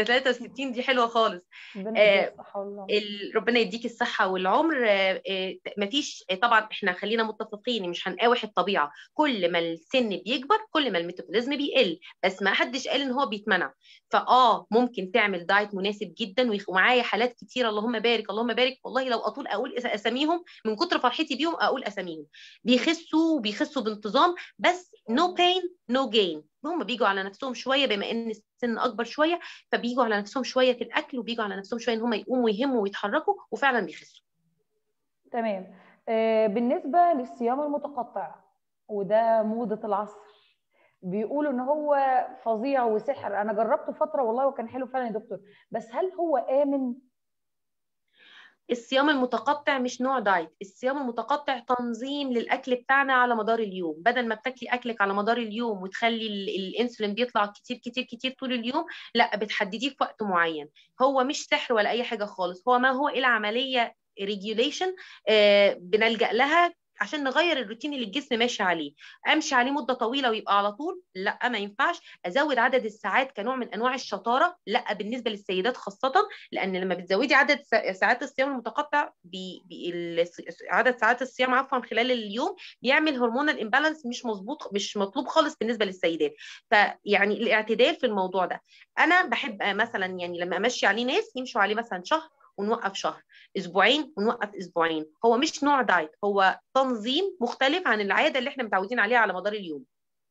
63 دي حلوه خالص ربنا آه، يديها الصحه والله ال- ربنا يديك الصحة والعمر آه، آه، مفيش آه، طبعا احنا خلينا متفقين مش هنقاوح الطبيعة كل ما السن بيكبر كل ما الميتابوليزم بيقل بس ما حدش قال ان هو بيتمنع فاه ممكن تعمل دايت مناسب جدا ويخ- ومعايا حالات كتير اللهم بارك اللهم بارك والله لو اطول اقول أس- اساميهم من كتر فرحتي بيهم اقول اساميهم بيخسوا وبيخسوا بانتظام بس نو بين نو جين هم بيجوا على نفسهم شويه بما ان السن اكبر شويه فبيجوا على نفسهم شويه في الاكل وبيجوا على نفسهم شويه ان هم يقوموا ويهموا ويتحركوا وفعلا بيخسوا تمام آه، بالنسبه للصيام المتقطع وده موضه العصر بيقولوا ان هو فظيع وسحر انا جربته فتره والله وكان حلو فعلا يا دكتور بس هل هو امن الصيام المتقطع مش نوع دايت الصيام المتقطع تنظيم للاكل بتاعنا على مدار اليوم بدل ما بتاكلي اكلك على مدار اليوم وتخلي الانسولين بيطلع كتير كتير كتير طول اليوم لا بتحدديه في وقت معين هو مش سحر ولا اي حاجه خالص هو ما هو الا عمليه ريجوليشن آه بنلجا لها عشان نغير الروتين اللي الجسم ماشي عليه امشي عليه مده طويله ويبقى على طول لا ما ينفعش ازود عدد الساعات كنوع من انواع الشطاره لا بالنسبه للسيدات خاصه لان لما بتزودي عدد ساعات الصيام المتقطع بي بي عدد ساعات الصيام عفوا خلال اليوم بيعمل هرمونال امبالانس مش مظبوط مش مطلوب خالص بالنسبه للسيدات فيعني الاعتدال في الموضوع ده انا بحب مثلا يعني لما امشي عليه ناس يمشوا عليه مثلا شهر ونوقف شهر اسبوعين ونوقف اسبوعين هو مش نوع دايت هو تنظيم مختلف عن العاده اللي احنا متعودين عليها على مدار اليوم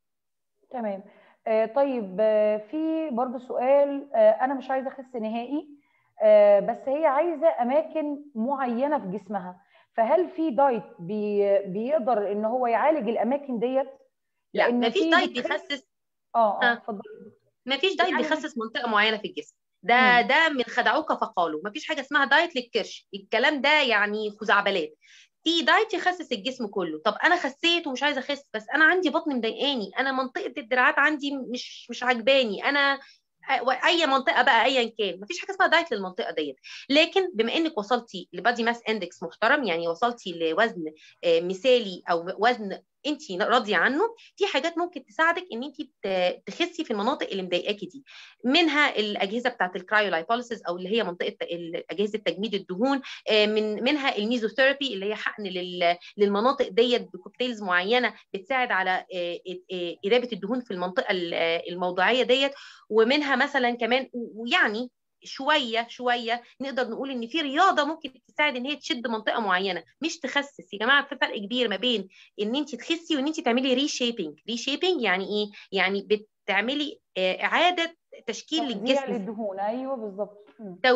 تمام آه طيب آه في برضو سؤال آه انا مش عايزه اخس نهائي آه بس هي عايزه اماكن معينه في جسمها فهل في دايت بي بيقدر ان هو يعالج الاماكن ديت لا مفيش دايت بيخسس اه اه اتفضلي مفيش دايت يعني بيخسس منطقه معينه في الجسم ده مم. ده من خدعوك فقالوا مفيش حاجه اسمها دايت للكرش الكلام ده يعني خزعبلات في دايت يخسس الجسم كله طب انا خسيت ومش عايزه اخس بس انا عندي بطن مضايقاني انا منطقه الدراعات عندي مش مش عجباني انا اي منطقه بقى ايا كان مفيش حاجه اسمها دايت للمنطقه ديت لكن بما انك وصلتي لبادي ماس اندكس محترم يعني وصلتي لوزن مثالي او وزن انت راضيه عنه في حاجات ممكن تساعدك ان انت تخسي في المناطق اللي مضايقاكي دي منها الاجهزه بتاعه الكرايولايبوليسيس او اللي هي منطقه اجهزه تجميد الدهون من منها الميزوثيرابي اللي هي حقن للمناطق ديت بكوكتيلز معينه بتساعد على اذابه الدهون في المنطقه الموضعيه ديت ومنها مثلا كمان ويعني شويه شويه نقدر نقول ان في رياضه ممكن تساعد ان هي تشد منطقه معينه مش تخسس يا جماعه في فرق كبير ما بين ان انت تخسي وان انت تعملي ري شيبنج ري شيبنج يعني ايه يعني بتعملي اعاده تشكيل للجسم للدهون ايوه بالظبط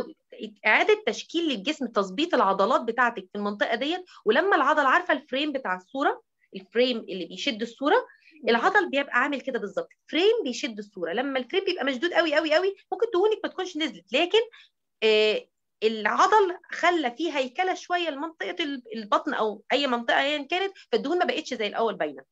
اعاده تشكيل للجسم تظبيط العضلات بتاعتك في المنطقه ديت ولما العضله عارفه الفريم بتاع الصوره الفريم اللي بيشد الصوره العضل بيبقى عامل كده بالظبط فريم بيشد الصوره لما الفريم بيبقى مشدود قوي قوي قوي ممكن دهونك ما تكونش نزلت لكن آه العضل خلى فيه هيكله شويه لمنطقه البطن او اي منطقه ايا كانت فالدهون ما بقتش زي الاول باينه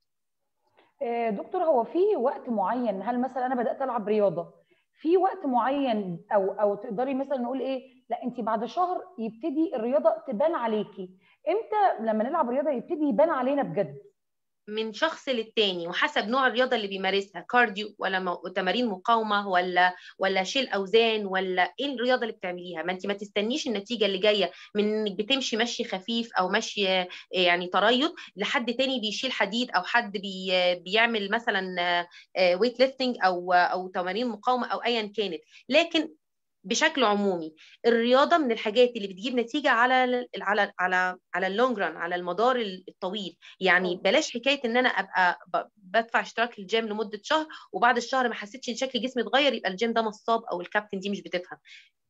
دكتور هو في وقت معين هل مثلا انا بدات العب رياضه في وقت معين او او تقدري مثلا نقول ايه لا انت بعد شهر يبتدي الرياضه تبان عليكي امتى لما نلعب رياضه يبتدي يبان علينا بجد من شخص للتاني وحسب نوع الرياضه اللي بيمارسها كارديو ولا م... تمارين مقاومه ولا ولا شيل اوزان ولا ايه الرياضه اللي بتعمليها ما انت ما تستنيش النتيجه اللي جايه من انك بتمشي مشي خفيف او مشي يعني تريض لحد تاني بيشيل حديد او حد بي... بيعمل مثلا ويت ليفتنج او او تمارين مقاومه او ايا كانت لكن بشكل عمومي الرياضه من الحاجات اللي بتجيب نتيجه على على على على اللونج ران على المدار الطويل يعني بلاش حكايه ان انا ابقى بدفع اشتراك الجيم لمده شهر وبعد الشهر ما حسيتش ان شكل جسمي اتغير يبقى الجيم ده نصاب او الكابتن دي مش بتفهم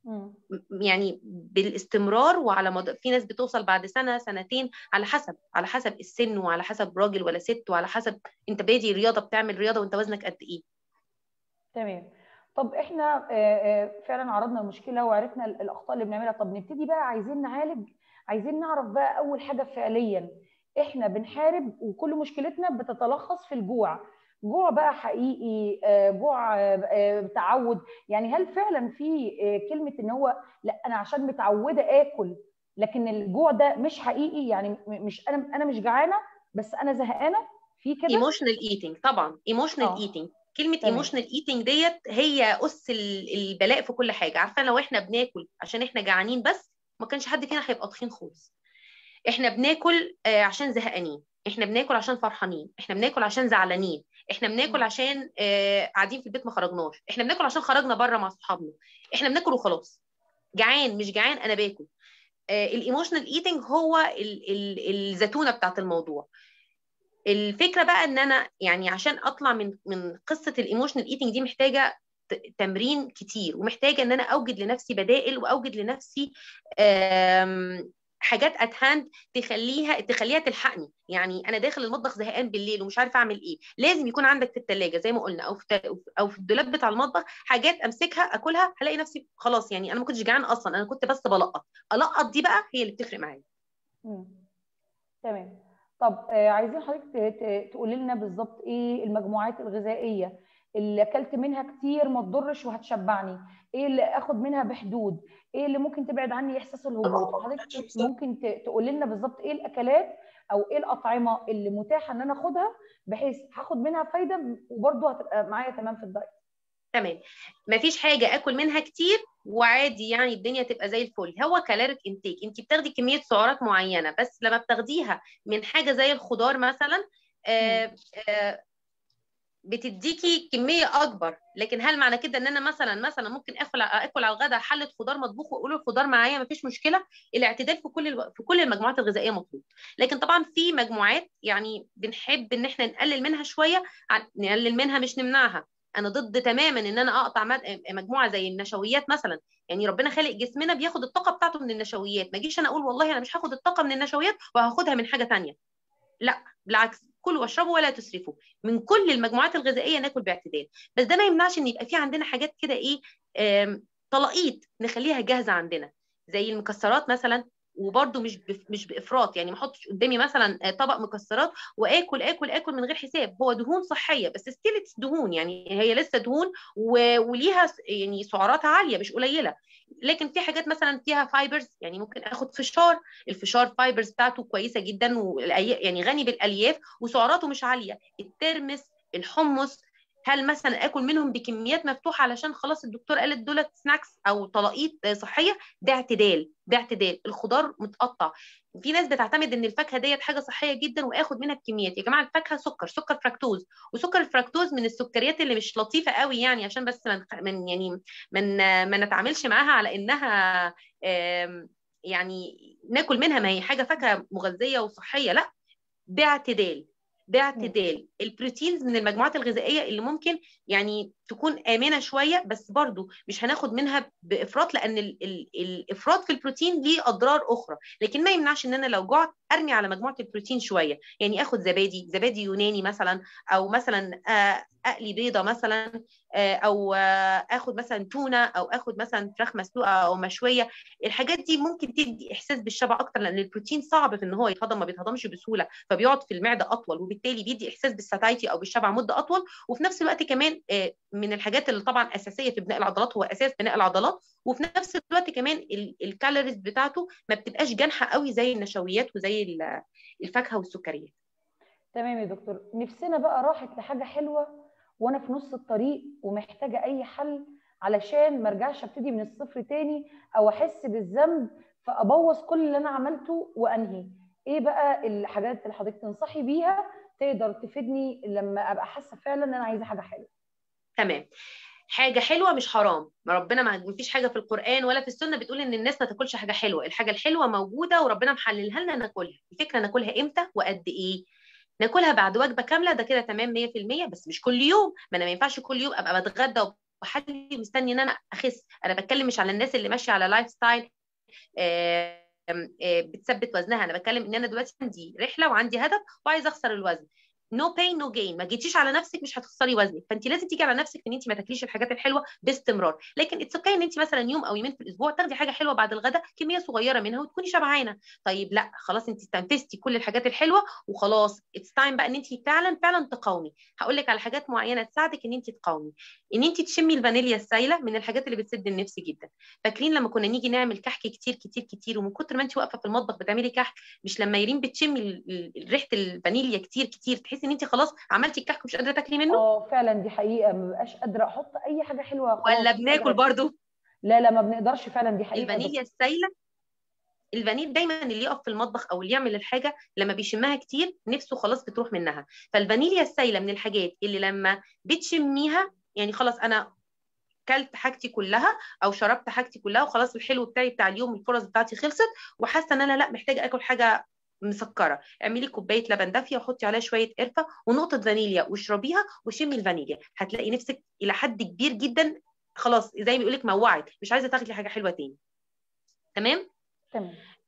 يعني بالاستمرار وعلى مدار في ناس بتوصل بعد سنه سنتين على حسب على حسب السن وعلى حسب راجل ولا ست وعلى حسب انت بادي رياضه بتعمل رياضه وانت وزنك قد ايه تمام طب احنا فعلا عرضنا المشكله وعرفنا الاخطاء اللي بنعملها طب نبتدي بقى عايزين نعالج عايزين نعرف بقى اول حاجه فعليا احنا بنحارب وكل مشكلتنا بتتلخص في الجوع جوع بقى حقيقي جوع تعود يعني هل فعلا في كلمه ان هو لا انا عشان متعوده اكل لكن الجوع ده مش حقيقي يعني مش انا انا مش جعانه بس انا زهقانه في كده ايموشنال ايتنج طبعا ايموشنال ايتنج كلمه ايموشنال ايتنج ديت هي اس البلاء في كل حاجه عارفه لو احنا بناكل عشان احنا جعانين بس ما كانش حد فينا هيبقى تخين خالص احنا بناكل عشان زهقانين احنا بناكل عشان فرحانين احنا بناكل عشان زعلانين احنا بناكل عشان قاعدين في البيت ما خرجناش احنا بناكل عشان خرجنا بره مع اصحابنا احنا بناكل وخلاص جعان مش جعان انا باكل الايموشنال ايتنج هو الزتونه بتاعت الموضوع الفكره بقى ان انا يعني عشان اطلع من من قصه الايموشنال ايتنج دي محتاجه تمرين كتير ومحتاجه ان انا اوجد لنفسي بدائل واوجد لنفسي حاجات ات هاند تخليها تخليها تلحقني يعني انا داخل المطبخ زهقان بالليل ومش عارف اعمل ايه لازم يكون عندك في الثلاجه زي ما قلنا او في او في الدولاب بتاع المطبخ حاجات امسكها اكلها هلاقي نفسي خلاص يعني انا ما كنتش جعان اصلا انا كنت بس بلقط القط دي بقى هي اللي بتفرق معايا تمام طب آه عايزين حضرتك تقولي لنا بالظبط ايه المجموعات الغذائيه اللي اكلت منها كتير ما تضرش وهتشبعني ايه اللي اخد منها بحدود ايه اللي ممكن تبعد عني احساس الهبوط حضرتك ممكن تقول لنا بالظبط ايه الاكلات او ايه الاطعمه اللي متاحه ان انا اخدها بحيث هاخد منها فايده وبرده هتبقى معايا تمام في الدايت تمام مفيش حاجه اكل منها كتير وعادي يعني الدنيا تبقى زي الفل هو كالوريك انتيك انت بتاخدي كميه سعرات معينه بس لما بتاخديها من حاجه زي الخضار مثلا آه آه بتديكي كميه اكبر لكن هل معنى كده ان انا مثلا مثلا ممكن اكل اكل على الغداء حله خضار مطبوخ واقول الخضار معايا مفيش مشكله الاعتدال في كل الو... في كل المجموعات الغذائيه مطلوب لكن طبعا في مجموعات يعني بنحب ان احنا نقلل منها شويه نقلل منها مش نمنعها انا ضد تماما ان انا اقطع مجموعه زي النشويات مثلا يعني ربنا خالق جسمنا بياخد الطاقه بتاعته من النشويات ما اجيش انا اقول والله انا مش هاخد الطاقه من النشويات وهاخدها من حاجه ثانيه لا بالعكس كلوا واشربوا ولا تسرفوا من كل المجموعات الغذائيه ناكل باعتدال بس ده ما يمنعش ان يبقى في عندنا حاجات كده ايه طلقيت نخليها جاهزه عندنا زي المكسرات مثلا وبرده مش مش بافراط يعني ما احطش قدامي مثلا طبق مكسرات واكل اكل اكل من غير حساب هو دهون صحيه بس ستيل دهون يعني هي لسه دهون وليها يعني سعرات عاليه مش قليله لكن في حاجات مثلا فيها فايبرز يعني ممكن اخد فشار الفشار فايبرز بتاعته كويسه جدا يعني غني بالالياف وسعراته مش عاليه الترمس الحمص هل مثلا اكل منهم بكميات مفتوحه علشان خلاص الدكتور قال دولت سناكس او طلقيط صحيه ده اعتدال ده اعتدال الخضار متقطع في ناس بتعتمد ان الفاكهه ديت حاجه صحيه جدا واخد منها بكميات يا جماعه الفاكهه سكر سكر فركتوز وسكر الفركتوز من السكريات اللي مش لطيفه قوي يعني عشان بس من, من يعني من ما نتعاملش معاها على انها يعني ناكل منها ما هي حاجه فاكهه مغذيه وصحيه لا ده اعتدال ده اعتدال البروتينز من المجموعات الغذائيه اللي ممكن يعني تكون امنه شويه بس برضو مش هناخد منها بافراط لان ال ال الافراط في البروتين ليه اضرار اخرى لكن ما يمنعش ان انا لو جعت ارمي على مجموعه البروتين شويه يعني اخد زبادي زبادي يوناني مثلا او مثلا اقلي بيضه مثلا او اخد مثلا تونه او اخد مثلا فراخ مسلوقه او مشويه الحاجات دي ممكن تدي احساس بالشبع اكتر لان البروتين صعب في ان هو يتهضم ما بيتهضمش بسهوله فبيقعد في المعده اطول وبالتالي بيدي احساس بالساتايتي او بالشبع مده اطول وفي نفس الوقت كمان من الحاجات اللي طبعا اساسيه في بناء العضلات هو اساس بناء العضلات وفي نفس الوقت كمان الكالوريز بتاعته ما بتبقاش جانحه قوي زي النشويات وزي الفاكهه والسكريات تمام يا دكتور نفسنا بقى راحت لحاجه حلوه وانا في نص الطريق ومحتاجه اي حل علشان ما ارجعش ابتدي من الصفر تاني او احس بالذنب فابوظ كل اللي انا عملته وانهي ايه بقى الحاجات اللي حضرتك تنصحي بيها تقدر تفيدني لما ابقى حاسه فعلا ان انا عايزه حاجه حلوه تمام حاجه حلوه مش حرام ما ربنا ما فيش حاجه في القران ولا في السنه بتقول ان الناس ما تاكلش حاجه حلوه الحاجه الحلوه موجوده وربنا محللها لنا ناكلها الفكره ناكلها امتى وقد ايه ناكلها بعد وجبه كامله ده كده تمام 100% بس مش كل يوم ما انا ما ينفعش كل يوم ابقى بتغدى وبحلي مستني ان انا اخس انا بتكلم مش على الناس اللي ماشيه على لايف ستايل بتثبت وزنها انا بتكلم ان انا دلوقتي عندي رحله وعندي هدف وعايزه اخسر الوزن نو باين نو جين ما جيتيش على نفسك مش هتخسري وزنك فانت لازم تيجي على نفسك ان انت ما تاكليش الحاجات الحلوه باستمرار لكن اتس اوكي ان انت مثلا يوم او يومين في الاسبوع تاخدي حاجه حلوه بعد الغداء كميه صغيره منها وتكوني شبعانه طيب لا خلاص انت استنفذتي كل الحاجات الحلوه وخلاص اتس تايم بقى ان انت فعلا فعلا تقاومي هقول لك على حاجات معينه تساعدك ان انت تقاومي ان انت تشمي الفانيليا السايله من الحاجات اللي بتسد النفس جدا فاكرين لما كنا نيجي نعمل كحك كتير كتير كتير ومن كتر ما انت واقفه في المطبخ بتعملي كحك مش لما يرين بتشمي ريحه الفانيليا كتير كتير تحسي ان انت خلاص عملتي الكحك مش قادره تاكلي منه اه فعلا دي حقيقه ما بقاش قادره احط اي حاجه حلوه ولا بناكل برضو لا لا ما بنقدرش فعلا دي حقيقه الفانيليا السايله الفانيل دايما اللي يقف في المطبخ او اللي يعمل الحاجه لما بيشمها كتير نفسه خلاص بتروح منها فالفانيليا السايله من الحاجات اللي لما بتشميها يعني خلاص انا كلت حاجتي كلها او شربت حاجتي كلها وخلاص الحلو بتاعي بتاع اليوم الفرص بتاعتي خلصت وحاسه ان انا لا محتاجه اكل حاجه مسكره اعملي كوبايه لبن دافيه وحطي عليها شويه قرفه ونقطه فانيليا واشربيها وشمي الفانيليا هتلاقي نفسك الى حد كبير جدا خلاص زي ما بيقول لك موعت مش عايزه تاخدي حاجه حلوه تاني تمام تمام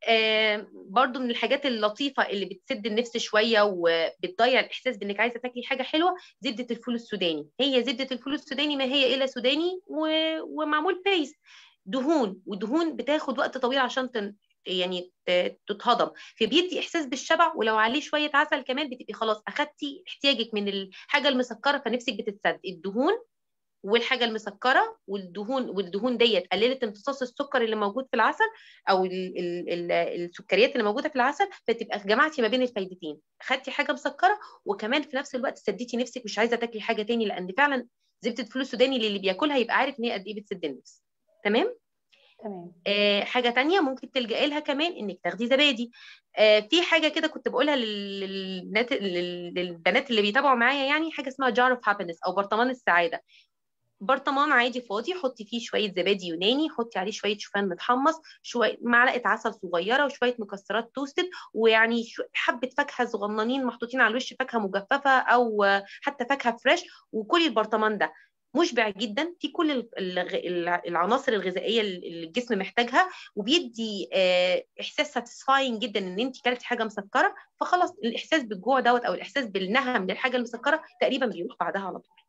آه برضو من الحاجات اللطيفة اللي بتسد النفس شوية وبتضيع الإحساس بإنك عايزة تاكلي حاجة حلوة زبدة الفول السوداني هي زبدة الفول السوداني ما هي إلا سوداني و... ومعمول بيست دهون ودهون بتاخد وقت طويل عشان تن... يعني تتهضم فبيدي احساس بالشبع ولو عليه شويه عسل كمان بتبقي خلاص اخدتي احتياجك من الحاجه المسكره فنفسك بتتسد الدهون والحاجه المسكره والدهون والدهون ديت قللت امتصاص السكر اللي موجود في العسل او ال ال ال السكريات اللي موجوده في العسل فتبقى جمعتي ما بين الفايدتين خدتي حاجه مسكره وكمان في نفس الوقت سديتي نفسك مش عايزه تاكلي حاجه تاني لان فعلا زبده الفول السوداني اللي بياكلها يبقى عارف ان هي قد ايه بتسد النفس تمام تمام آه حاجه تانية ممكن تلجئي لها كمان انك تاخدي زبادي آه في حاجه كده كنت بقولها للبنات للبنات اللي بيتابعوا معايا يعني حاجه اسمها جار اوف هابينس او برطمان السعاده برطمان عادي فاضي حطي فيه شويه زبادي يوناني حطي عليه شويه شوفان متحمص شويه معلقه عسل صغيره وشويه مكسرات توستد ويعني حبه فاكهه صغننين محطوطين على الوش فاكهه مجففه او حتى فاكهه فريش وكلي البرطمان ده مشبع جدا في كل العناصر الغذائيه اللي الجسم محتاجها وبيدي احساس ساتيسفاينج جدا ان انت كلتي حاجه مسكره فخلاص الاحساس بالجوع دوت او الاحساس بالنهم للحاجه المسكره تقريبا بيروح بعدها على طول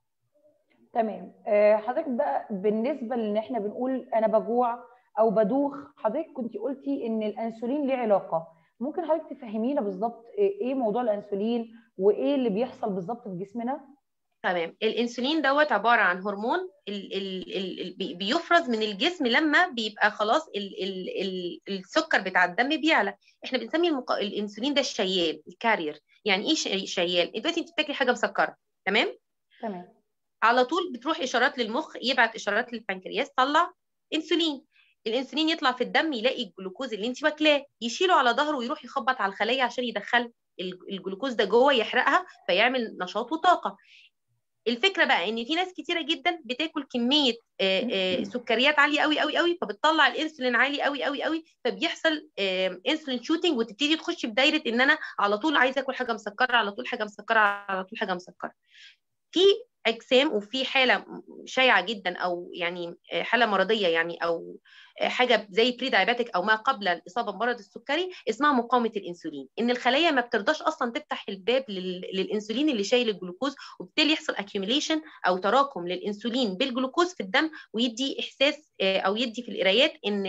تمام حضرتك بقى بالنسبه لان احنا بنقول انا بجوع او بدوخ حضرتك كنت قلتي ان الانسولين ليه علاقه ممكن حضرتك تفهمينا بالظبط ايه موضوع الانسولين وايه اللي بيحصل بالظبط في جسمنا تمام الانسولين دوت عباره عن هرمون ال ال ال بيفرز من الجسم لما بيبقى خلاص ال ال ال السكر بتاع الدم بيعلى احنا بنسمي المق... الانسولين ده الشيال الكارير يعني ايه شيال دلوقتي انت بتاكلي حاجه مسكره تمام تمام على طول بتروح اشارات للمخ يبعت اشارات للبنكرياس طلع انسولين الانسولين يطلع في الدم يلاقي الجلوكوز اللي انت واكلاه يشيله على ظهره ويروح يخبط على الخليه عشان يدخل الجلوكوز ده جوه يحرقها فيعمل نشاط وطاقه الفكره بقى ان في ناس كتيره جدا بتاكل كميه سكريات عاليه قوي قوي قوي فبتطلع الانسولين عالي قوي قوي قوي فبيحصل انسولين شوتنج وتبتدي تخش في دايره ان انا على طول عايزه اكل حاجه مسكره على طول حاجه مسكره على طول حاجه مسكره في اجسام وفي حاله شائعه جدا او يعني حاله مرضيه يعني او حاجه زي بري دايابيتك او ما قبل الاصابه بمرض السكري اسمها مقاومه الانسولين ان الخلايا ما بترضاش اصلا تفتح الباب للانسولين اللي شايل الجلوكوز وبالتالي يحصل اكيوميليشن او تراكم للانسولين بالجلوكوز في الدم ويدي احساس او يدي في القرايات ان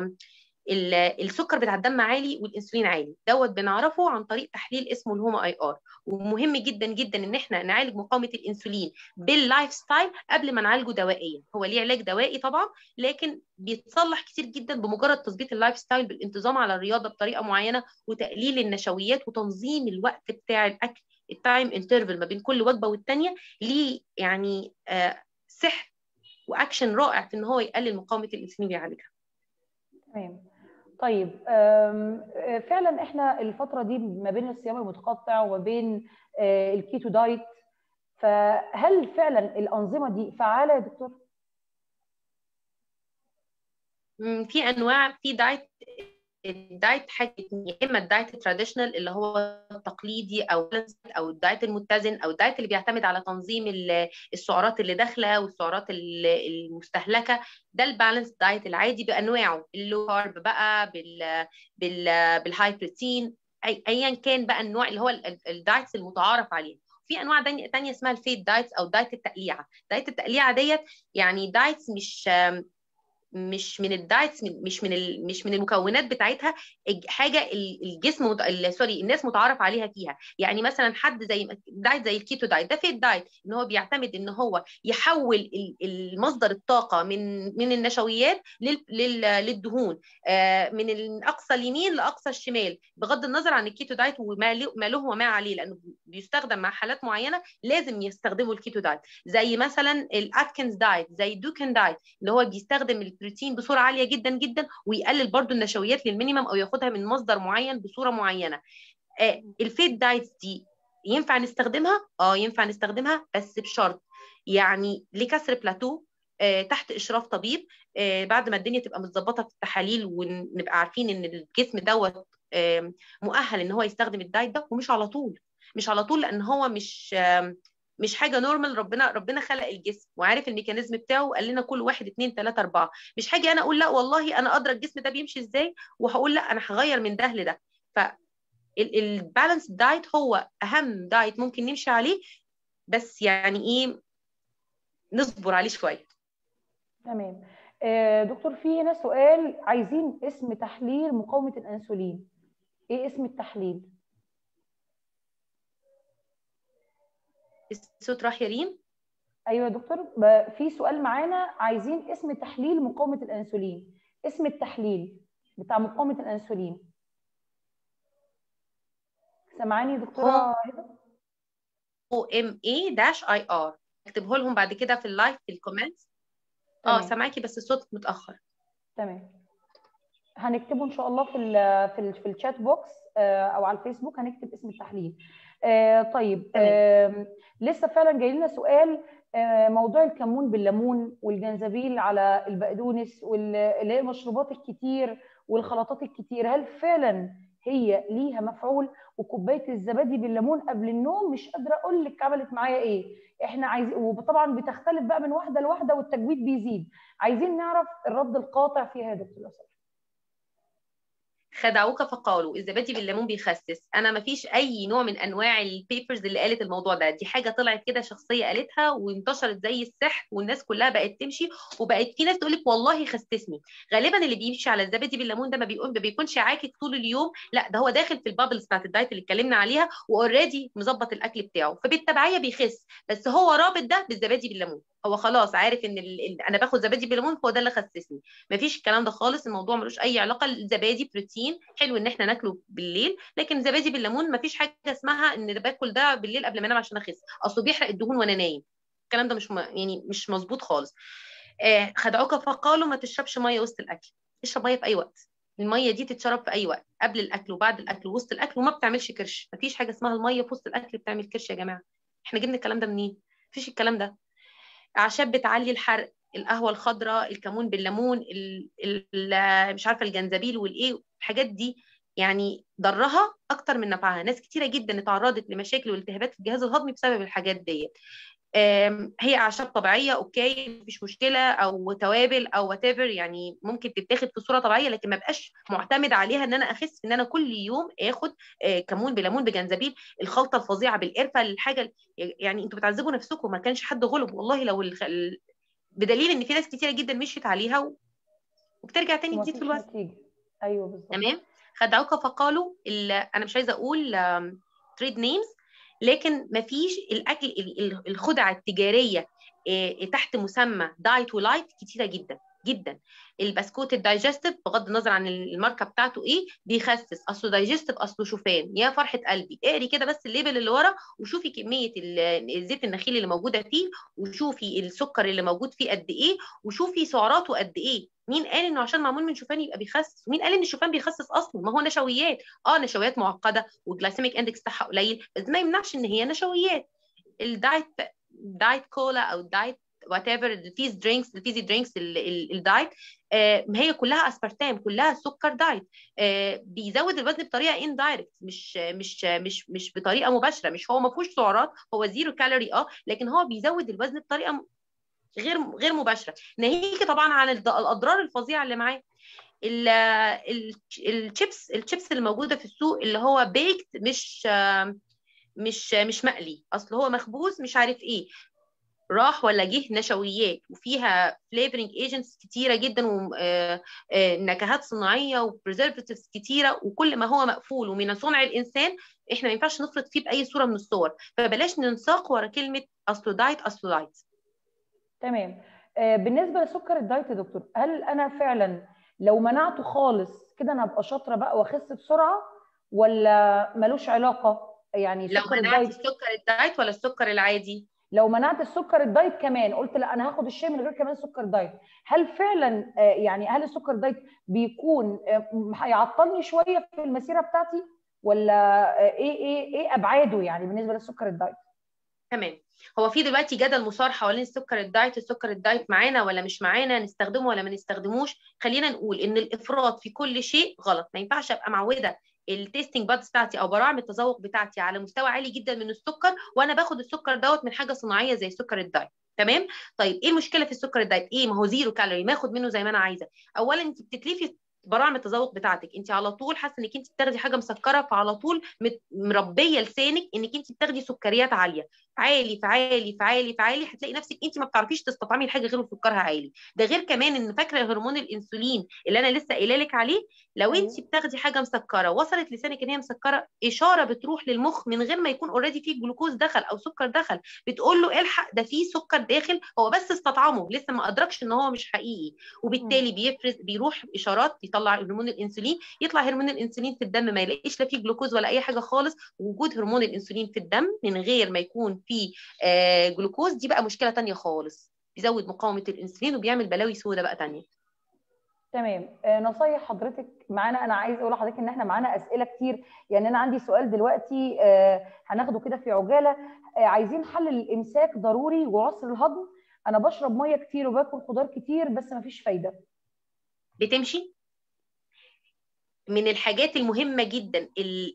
السكر بتاع الدم عالي والانسولين عالي دوت بنعرفه عن طريق تحليل اسمه الهوما اي ار ومهم جدا جدا ان احنا نعالج مقاومه الانسولين باللايف ستايل قبل ما نعالجه دوائيا هو ليه علاج دوائي طبعا لكن بيتصلح كتير جدا بمجرد تظبيط اللايف ستايل بالانتظام على الرياضه بطريقه معينه وتقليل النشويات وتنظيم الوقت بتاع الاكل التايم انترفل ما بين كل وجبه والثانيه ليه يعني آه سحر واكشن رائع في ان هو يقلل مقاومه الانسولين ويعالجها تمام طيب فعلا احنا الفتره دي ما بين الصيام المتقطع وما بين الكيتو دايت فهل فعلا الانظمه دي فعاله يا دكتور في انواع في دايت الدايت حاجه يا اما الدايت التراديشنال اللي هو التقليدي او او الدايت المتزن او الدايت اللي بيعتمد على تنظيم السعرات اللي داخله والسعرات المستهلكه ده البالانس دايت العادي بانواعه اللو كارب بقى بال بال بالهاي بروتين ايا كان بقى النوع اللي هو الدايتس المتعارف عليه في انواع تانية اسمها الفيت دايتس او دايت التقليعه دايت التقليعه ديت يعني دايتس مش مش من الدايتس مش من مش من المكونات بتاعتها حاجه الجسم مت... سوري الناس متعارف عليها فيها يعني مثلا حد زي دايت زي الكيتو دايت ده فيت دايت ان هو بيعتمد ان هو يحول المصدر الطاقه من من النشويات لل... لل... للدهون من اقصى اليمين لاقصى الشمال بغض النظر عن الكيتو دايت وما له ما له وما عليه لانه بيستخدم مع حالات معينه لازم يستخدموا الكيتو دايت زي مثلا الاتكنز دايت زي الدوكن دايت اللي هو بيستخدم البروتين بصوره عاليه جدا جدا ويقلل برضو النشويات للمينيمم او ياخدها من مصدر معين بصوره معينه آه الفيت دايتس دي ينفع نستخدمها اه ينفع نستخدمها بس بشرط يعني لكسر بلاتو آه تحت اشراف طبيب آه بعد ما الدنيا تبقى متظبطه في التحاليل ونبقى عارفين ان الجسم دوت آه مؤهل ان هو يستخدم الدايت ده ومش على طول مش على طول لان هو مش مش حاجه نورمال ربنا ربنا خلق الجسم وعارف الميكانيزم بتاعه وقال لنا كل واحد اتنين تلاته اربعه مش حاجه انا اقول لا والله انا ادرى الجسم ده بيمشي ازاي وهقول لا انا هغير من ده لده ف البالانس دايت هو اهم دايت ممكن نمشي عليه بس يعني ايه نصبر عليه شويه تمام آه، دكتور في هنا سؤال عايزين اسم تحليل مقاومه الانسولين ايه اسم التحليل الصوت راح يا ريم ايوه يا دكتور ب- في سؤال معانا عايزين اسم تحليل مقاومه الانسولين اسم التحليل بتاع مقاومه الانسولين سامعاني يا دكتوره هبه او ام اي داش اي ار اكتبه لهم بعد كده في اللايف في الكومنتس اه تمام. سامعاكي بس الصوت متاخر تمام هنكتبه ان شاء الله في ال في ال في الشات بوكس آه، او على الفيسبوك هنكتب اسم التحليل آه، طيب آم، لسه فعلا جاي لنا سؤال آه، موضوع الكمون بالليمون والجنزبيل على البقدونس واللي هي المشروبات الكتير والخلطات الكتير هل فعلا هي ليها مفعول وكوبايه الزبادي بالليمون قبل النوم مش قادره اقول لك عملت معايا ايه احنا عايزين وطبعا بتختلف بقى من واحده لواحده والتجويد بيزيد عايزين نعرف الرد القاطع فيها يا دكتور لو سمحت. خدعوك فقالوا الزبادي بالليمون بيخسس انا ما فيش اي نوع من انواع البيبرز اللي قالت الموضوع ده دي حاجه طلعت كده شخصيه قالتها وانتشرت زي السحر والناس كلها بقت تمشي وبقت في ناس تقول لك والله خسسني غالبا اللي بيمشي على الزبادي بالليمون ده ما بيقوم ما بيكونش عاكك طول اليوم لا ده هو داخل في البابلز بتاعت الدايت اللي اتكلمنا عليها واوريدي مظبط الاكل بتاعه فبالتبعيه بيخس بس هو رابط ده بالزبادي بالليمون هو خلاص عارف ان ال... ال- انا باخد زبادي بالليمون هو ده اللي خسسني مفيش الكلام ده خالص الموضوع ملوش اي علاقه الزبادي بروتين حلو ان احنا ناكله بالليل لكن زبادي بالليمون مفيش حاجه اسمها ان باكل ده بالليل قبل ما انام عشان اخس اصله بيحرق الدهون وانا نايم الكلام ده مش م... يعني مش مظبوط خالص آه خدعوك فقالوا ما تشربش ميه وسط الاكل اشرب ميه في اي وقت الميه دي تتشرب في اي وقت قبل الاكل وبعد الاكل ووسط الاكل وما بتعملش كرش مفيش حاجه اسمها الميه في وسط الاكل بتعمل كرش يا جماعه احنا جبنا الكلام ده منين مفيش الكلام ده اعشاب بتعلي الحرق القهوه الخضراء الكمون بالليمون ال... ال... مش عارفه الجنزبيل والايه الحاجات دي يعني ضرها اكتر من نفعها ناس كتيره جدا اتعرضت لمشاكل والتهابات في الجهاز الهضمي بسبب الحاجات دي آم، هي اعشاب طبيعيه اوكي مفيش مشكله او توابل او وات يعني ممكن تتاخد في صوره طبيعيه لكن ما بقاش معتمد عليها ان انا اخس ان انا كل يوم اخد آه، كمون بليمون بجنزبيل الخلطه الفظيعه بالقرفه الحاجه يعني انتوا بتعذبوا نفسكم ما كانش حد غلب والله لو الخ... ال- بدليل ان في ناس كتيره جدا مشيت عليها و... وبترجع تاني تزيد ومفيش في الوزن نتيجه ايوه بالظبط تمام خدعوك فقالوا ال... انا مش عايزه اقول تريد نيمز لكن مفيش الاكل ال- ال- الخدع التجاريه آه، تحت مسمى دايت ولايت كتيره جدا جدا البسكوت الدايجستيف بغض النظر عن الماركه بتاعته ايه بيخسس اصله دايجستيف اصله شوفان يا فرحه قلبي اقري كده بس الليبل اللي ورا وشوفي كميه ال- الزيت النخيل اللي موجوده فيه وشوفي السكر اللي موجود فيه قد ايه وشوفي سعراته قد ايه مين قال انه عشان معمول من شوفان يبقى بيخسس ومين قال ان الشوفان بيخسس اصلا ما هو نشويات اه نشويات معقده والجلايسيميك اندكس بتاعها قليل بس ما يمنعش ان هي نشويات الدايت دايت كولا او دايت وات ايفر الفيز درينكس الفيزي درينكس الدايت آه هي كلها اسبرتام كلها سكر دايت آه بيزود الوزن بطريقه اندايركت مش مش مش مش بطريقه مباشره مش هو ما فيهوش سعرات هو زيرو كالوري اه لكن هو بيزود الوزن بطريقه غير غير مباشره ناهيك طبعا عن الض- الاضرار الفظيعه اللي معاه ال- ال- الشيبس الشيبس اللي موجوده في السوق اللي هو بيكت مش آه، مش مش مقلي اصل هو مخبوز مش عارف ايه راح ولا جه نشويات وفيها فليفرنج ايجنتس كتيره جدا ونكهات صناعيه وبريزرفاتيفز كتيره وكل ما هو مقفول ومن صنع الانسان احنا ما ينفعش نفرط فيه باي صوره من الصور فبلاش ننساق ورا كلمه اصله دايت اصله دايت تمام آه، بالنسبه لسكر الدايت يا دكتور هل انا فعلا لو منعته خالص كده انا ابقى شاطره بقى واخس بسرعه ولا ملوش علاقه يعني لو سكر منعت الدايت السكر الدايت ولا السكر العادي لو منعت السكر الدايت كمان قلت لا انا هاخد الشاي من غير كمان سكر دايت هل فعلا آه، يعني هل السكر دايت بيكون آه، م- هيعطلني شويه في المسيره بتاعتي ولا آه، ايه ايه ايه ابعاده يعني بالنسبه للسكر الدايت تمام هو في دلوقتي جدل مثار حوالين السكر الدايت السكر الدايت معانا ولا مش معانا نستخدمه ولا ما نستخدموش خلينا نقول ان الافراط في كل شيء غلط ما ينفعش ابقى معوده التيستنج بادز بتاعتي او براعم التذوق بتاعتي على مستوى عالي جدا من السكر وانا باخد السكر دوت من حاجه صناعيه زي سكر الدايت تمام طيب ايه المشكله في السكر الدايت ايه ما هو زيرو كالوري ما اخد منه زي ما انا عايزه اولا انت بتتلفي براعم التذوق بتاعتك انت على طول حاسه انك انت بتاخدي حاجه مسكره فعلى طول مربيه لسانك انك انت بتاخدي سكريات عاليه عالي في عالي في عالي في عالي هتلاقي نفسك انت ما بتعرفيش تستطعمي الحاجه غير سكرها عالي ده غير كمان ان فاكره هرمون الانسولين اللي انا لسه قايله لك عليه لو انت بتاخدي حاجه مسكره وصلت لسانك ان هي مسكره اشاره بتروح للمخ من غير ما يكون اوريدي فيه جلوكوز دخل او سكر دخل بتقول له الحق ده فيه سكر داخل هو بس استطعمه لسه ما ادركش ان هو مش حقيقي وبالتالي بيفرز بيروح اشارات يطلع هرمون الانسولين يطلع هرمون الانسولين في الدم ما يلاقيش لا فيه جلوكوز ولا اي حاجه خالص وجود هرمون الانسولين في الدم من غير ما يكون فيه آه جلوكوز دي بقى مشكله تانية خالص بيزود مقاومه الانسولين وبيعمل بلاوي سودة بقى تانية تمام آه نصايح حضرتك معانا انا عايز اقول لحضرتك ان احنا معانا اسئله كتير يعني انا عندي سؤال دلوقتي آه هناخده كده في عجاله آه عايزين حل الامساك ضروري وعسر الهضم انا بشرب ميه كتير وباكل خضار كتير بس مفيش فايده بتمشي من الحاجات المهمه جدا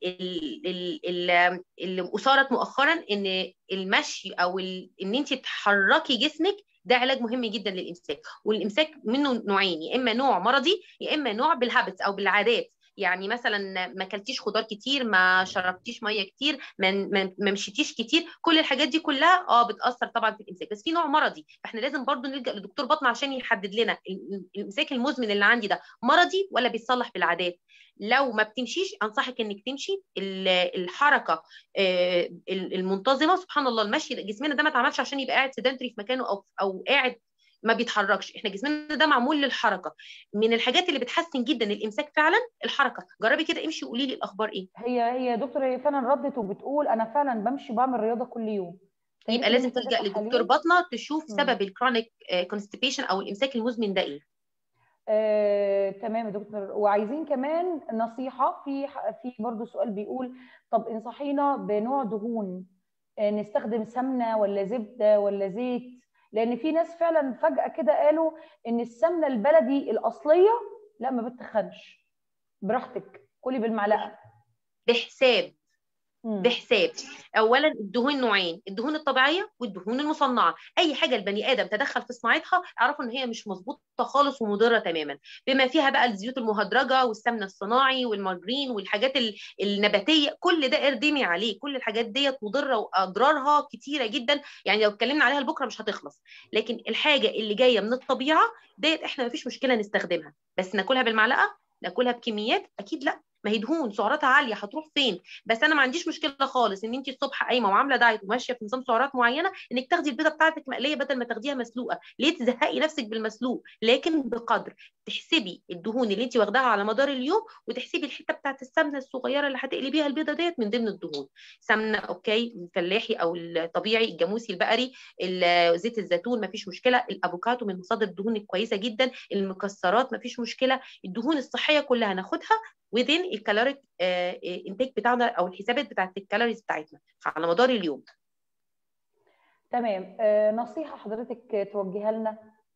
اللي اثارت مؤخرا ان المشي او ان انت تحركي جسمك ده علاج مهم جدا للامساك والامساك منه نوعين يا اما نوع مرضي يا اما نوع بالهابتس او بالعادات يعني مثلا ما اكلتيش خضار كتير ما شربتيش ميه كتير ما, ما مشيتيش كتير كل الحاجات دي كلها اه بتاثر طبعا في الامساك بس في نوع مرضي فاحنا لازم برضو نلجا لدكتور بطن عشان يحدد لنا الامساك المزمن اللي عندي ده مرضي ولا بيتصلح بالعادات لو ما بتمشيش انصحك انك تمشي الحركه المنتظمه سبحان الله المشي جسمنا ده ما اتعملش عشان يبقى قاعد سيدنتري في مكانه او او قاعد ما بيتحركش احنا جسمنا ده معمول للحركه من الحاجات اللي بتحسن جدا الامساك فعلا الحركه جربي كده امشي وقولي لي الاخبار ايه هي هي دكتور هي فعلا ردت وبتقول انا فعلا بمشي بعمل رياضه كل يوم يبقى لازم تلجا لدكتور بطنه تشوف سبب الكرونيك كونستيبيشن او الامساك المزمن ده ايه آه، تمام يا دكتور وعايزين كمان نصيحه في في برضه سؤال بيقول طب انصحينا بنوع دهون آه، نستخدم سمنه ولا زبده ولا زيت لان في ناس فعلا فجاه كده قالوا ان السمنه البلدي الاصليه لا ما بتخنش براحتك كلي بالمعلقه بحساب بحساب اولا الدهون نوعين الدهون الطبيعيه والدهون المصنعه اي حاجه البني ادم تدخل في صناعتها اعرفوا ان هي مش مظبوطه خالص ومضره تماما بما فيها بقى الزيوت المهدرجه والسمن الصناعي والمارجرين والحاجات النباتيه كل ده اردمي عليه كل الحاجات ديت مضره واضرارها كتيره جدا يعني لو اتكلمنا عليها لبكره مش هتخلص لكن الحاجه اللي جايه من الطبيعه ديت احنا مفيش مشكله نستخدمها بس ناكلها بالمعلقه ناكلها بكميات اكيد لا ما هي دهون سعراتها عاليه هتروح فين بس انا ما عنديش مشكله خالص ان انت الصبح قايمه وعامله دايت وماشيه في نظام سعرات معينه انك تاخدي البيضه بتاعتك مقليه بدل ما تاخديها مسلوقه ليه تزهقي نفسك بالمسلوق لكن بقدر تحسبي الدهون اللي انت واخداها على مدار اليوم وتحسبي الحته بتاعت السمنه الصغيره اللي هتقلي بيها البيضه ديت من ضمن الدهون سمنه اوكي الفلاحي او الطبيعي الجاموسي البقري زيت الزيتون ما فيش مشكله الافوكادو من مصادر الدهون الكويسه جدا المكسرات ما فيش مشكله الدهون الصحيه كلها ناخدها within الكالوريك انتاج بتاعنا او الحسابات بتاعت الكالوريز بتاعتنا على مدار اليوم تمام آه نصيحه حضرتك توجهها لنا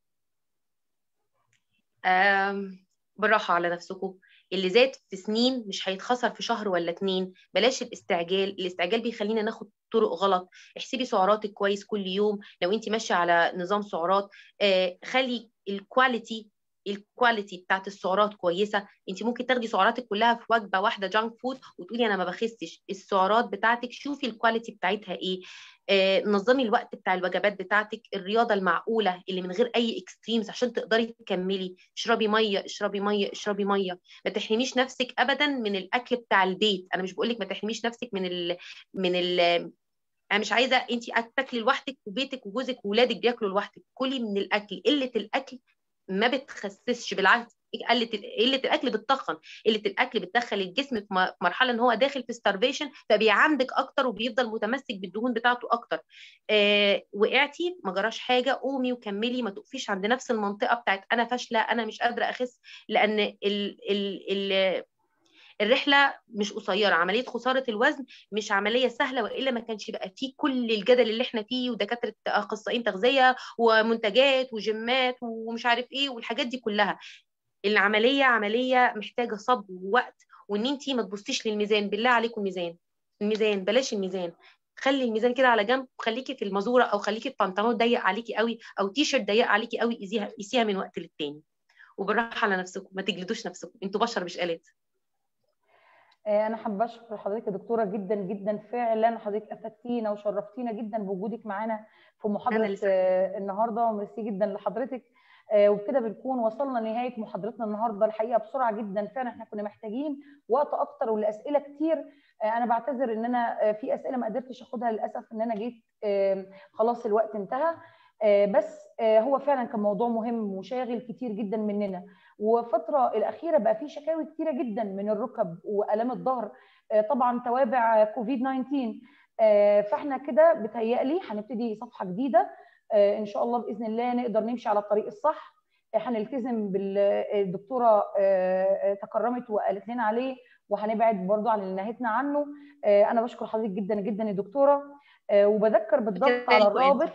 بالراحه على نفسكم اللي زاد في سنين مش هيتخسر في شهر ولا اتنين بلاش الاستعجال الاستعجال بيخلينا ناخد طرق غلط احسبي سعراتك كويس كل يوم لو انت ماشيه على نظام سعرات آه خلي الكواليتي الكواليتي بتاعت السعرات كويسه انت ممكن تاخدي سعراتك كلها في وجبه واحده جانك فود وتقولي انا ما بخسش السعرات بتاعتك شوفي الكواليتي بتاعتها ايه آه نظمي الوقت بتاع الوجبات بتاعتك الرياضه المعقوله اللي من غير اي اكستريمز عشان تقدري تكملي اشربي ميه اشربي ميه اشربي ميه ما تحرميش نفسك ابدا من الاكل بتاع البيت انا مش بقول لك ما تحرميش نفسك من ال من ال انا مش عايزه انت تاكلي لوحدك وبيتك وجوزك واولادك بياكلوا لوحدك كلي من الاكل قله الاكل ما بتخسسش بالعكس قله قله الاكل بتطخن قله الاكل بتدخل الجسم في مرحله ان هو داخل في ستارفيشن فبيعندك اكتر وبيفضل متمسك بالدهون بتاعته اكتر آه وقعتي ما جراش حاجه قومي وكملي ما تقفيش عند نفس المنطقه بتاعت انا فاشله انا مش قادره اخس لان ال ال ال الرحله مش قصيره عمليه خساره الوزن مش عمليه سهله والا ما كانش بقى فيه كل الجدل اللي احنا فيه ودكاتره اخصائيين تغذيه ومنتجات وجيمات ومش عارف ايه والحاجات دي كلها العمليه عمليه محتاجه صبر ووقت وان انت ما تبصيش للميزان بالله عليكم الميزان الميزان بلاش الميزان خلي الميزان كده على جنب وخليكي في المزوره او خليكي البنطلون ضيق عليكي قوي او تي شيرت ضيق عليكي قوي قيسيها قيسيها من وقت للتاني وبالراحه على نفسكم ما تجلدوش نفسكم انتوا بشر مش آلات انا حابه اشكر حضرتك يا دكتوره جدا جدا فعلا حضرتك افدتينا وشرفتينا جدا بوجودك معانا في محاضره النهارده وميرسي جدا لحضرتك وبكده بنكون وصلنا لنهايه محاضرتنا النهارده الحقيقه بسرعه جدا فعلا احنا كنا محتاجين وقت اكتر والاسئله كتير انا بعتذر ان انا في اسئله ما قدرتش اخدها للاسف ان انا جيت خلاص الوقت انتهى بس هو فعلا كان موضوع مهم وشاغل كتير جدا مننا وفتره الاخيره بقى في شكاوي كتيره جدا من الركب والام الظهر طبعا توابع كوفيد 19 فاحنا كده بتهيألي هنبتدي صفحه جديده ان شاء الله باذن الله نقدر نمشي على الطريق الصح هنلتزم بالدكتوره تكرمت وقالت لنا عليه وهنبعد برضو عن اللي نهيتنا عنه انا بشكر حضرتك جدا جدا يا دكتوره وبذكر بالضغط على الرابط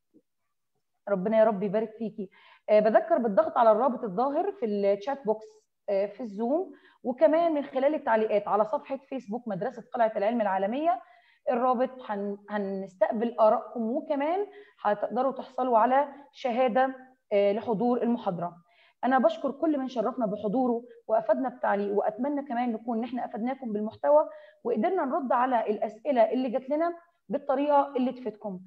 ربنا يا رب يبارك فيكي بذكر بالضغط على الرابط الظاهر في الشات بوكس في الزوم وكمان من خلال التعليقات على صفحه فيسبوك مدرسه قلعه العلم العالميه الرابط هن... هنستقبل ارائكم وكمان هتقدروا تحصلوا على شهاده لحضور المحاضره انا بشكر كل من شرفنا بحضوره وافادنا بتعليق واتمنى كمان نكون ان احنا افدناكم بالمحتوى وقدرنا نرد على الاسئله اللي جات لنا بالطريقه اللي تفيدكم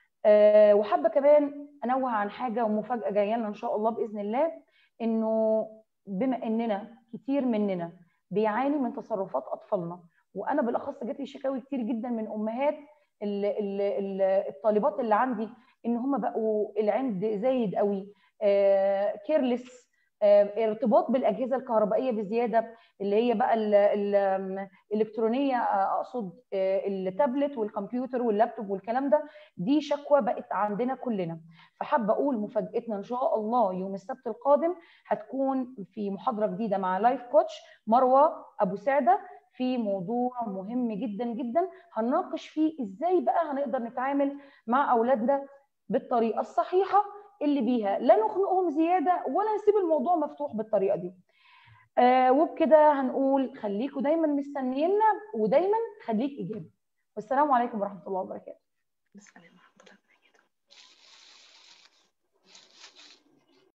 أه وحابه كمان انوه عن حاجه ومفاجاه جايه لنا ان شاء الله باذن الله انه بما اننا كتير مننا بيعاني من تصرفات اطفالنا وانا بالاخص جات لي شكاوي كتير جدا من امهات ال ال ال الطالبات اللي عندي ان هم بقوا العند زايد قوي آه كيرلس آه ارتباط بالاجهزه الكهربائيه بزياده اللي هي بقى الالكترونيه آه اقصد التابلت والكمبيوتر واللابتوب والكلام ده دي شكوى بقت عندنا كلنا فحابه اقول مفاجاتنا ان شاء الله يوم السبت القادم هتكون في محاضره جديده مع لايف كوتش مروه ابو سعده في موضوع مهم جدا جدا هنناقش فيه ازاي بقى هنقدر نتعامل مع اولادنا بالطريقه الصحيحه اللي بيها لا نخنقهم زياده ولا نسيب الموضوع مفتوح بالطريقه دي آه وبكده هنقول خليكم دايما مستنيينا ودايما خليك ايجابي والسلام عليكم ورحمه الله وبركاته السلام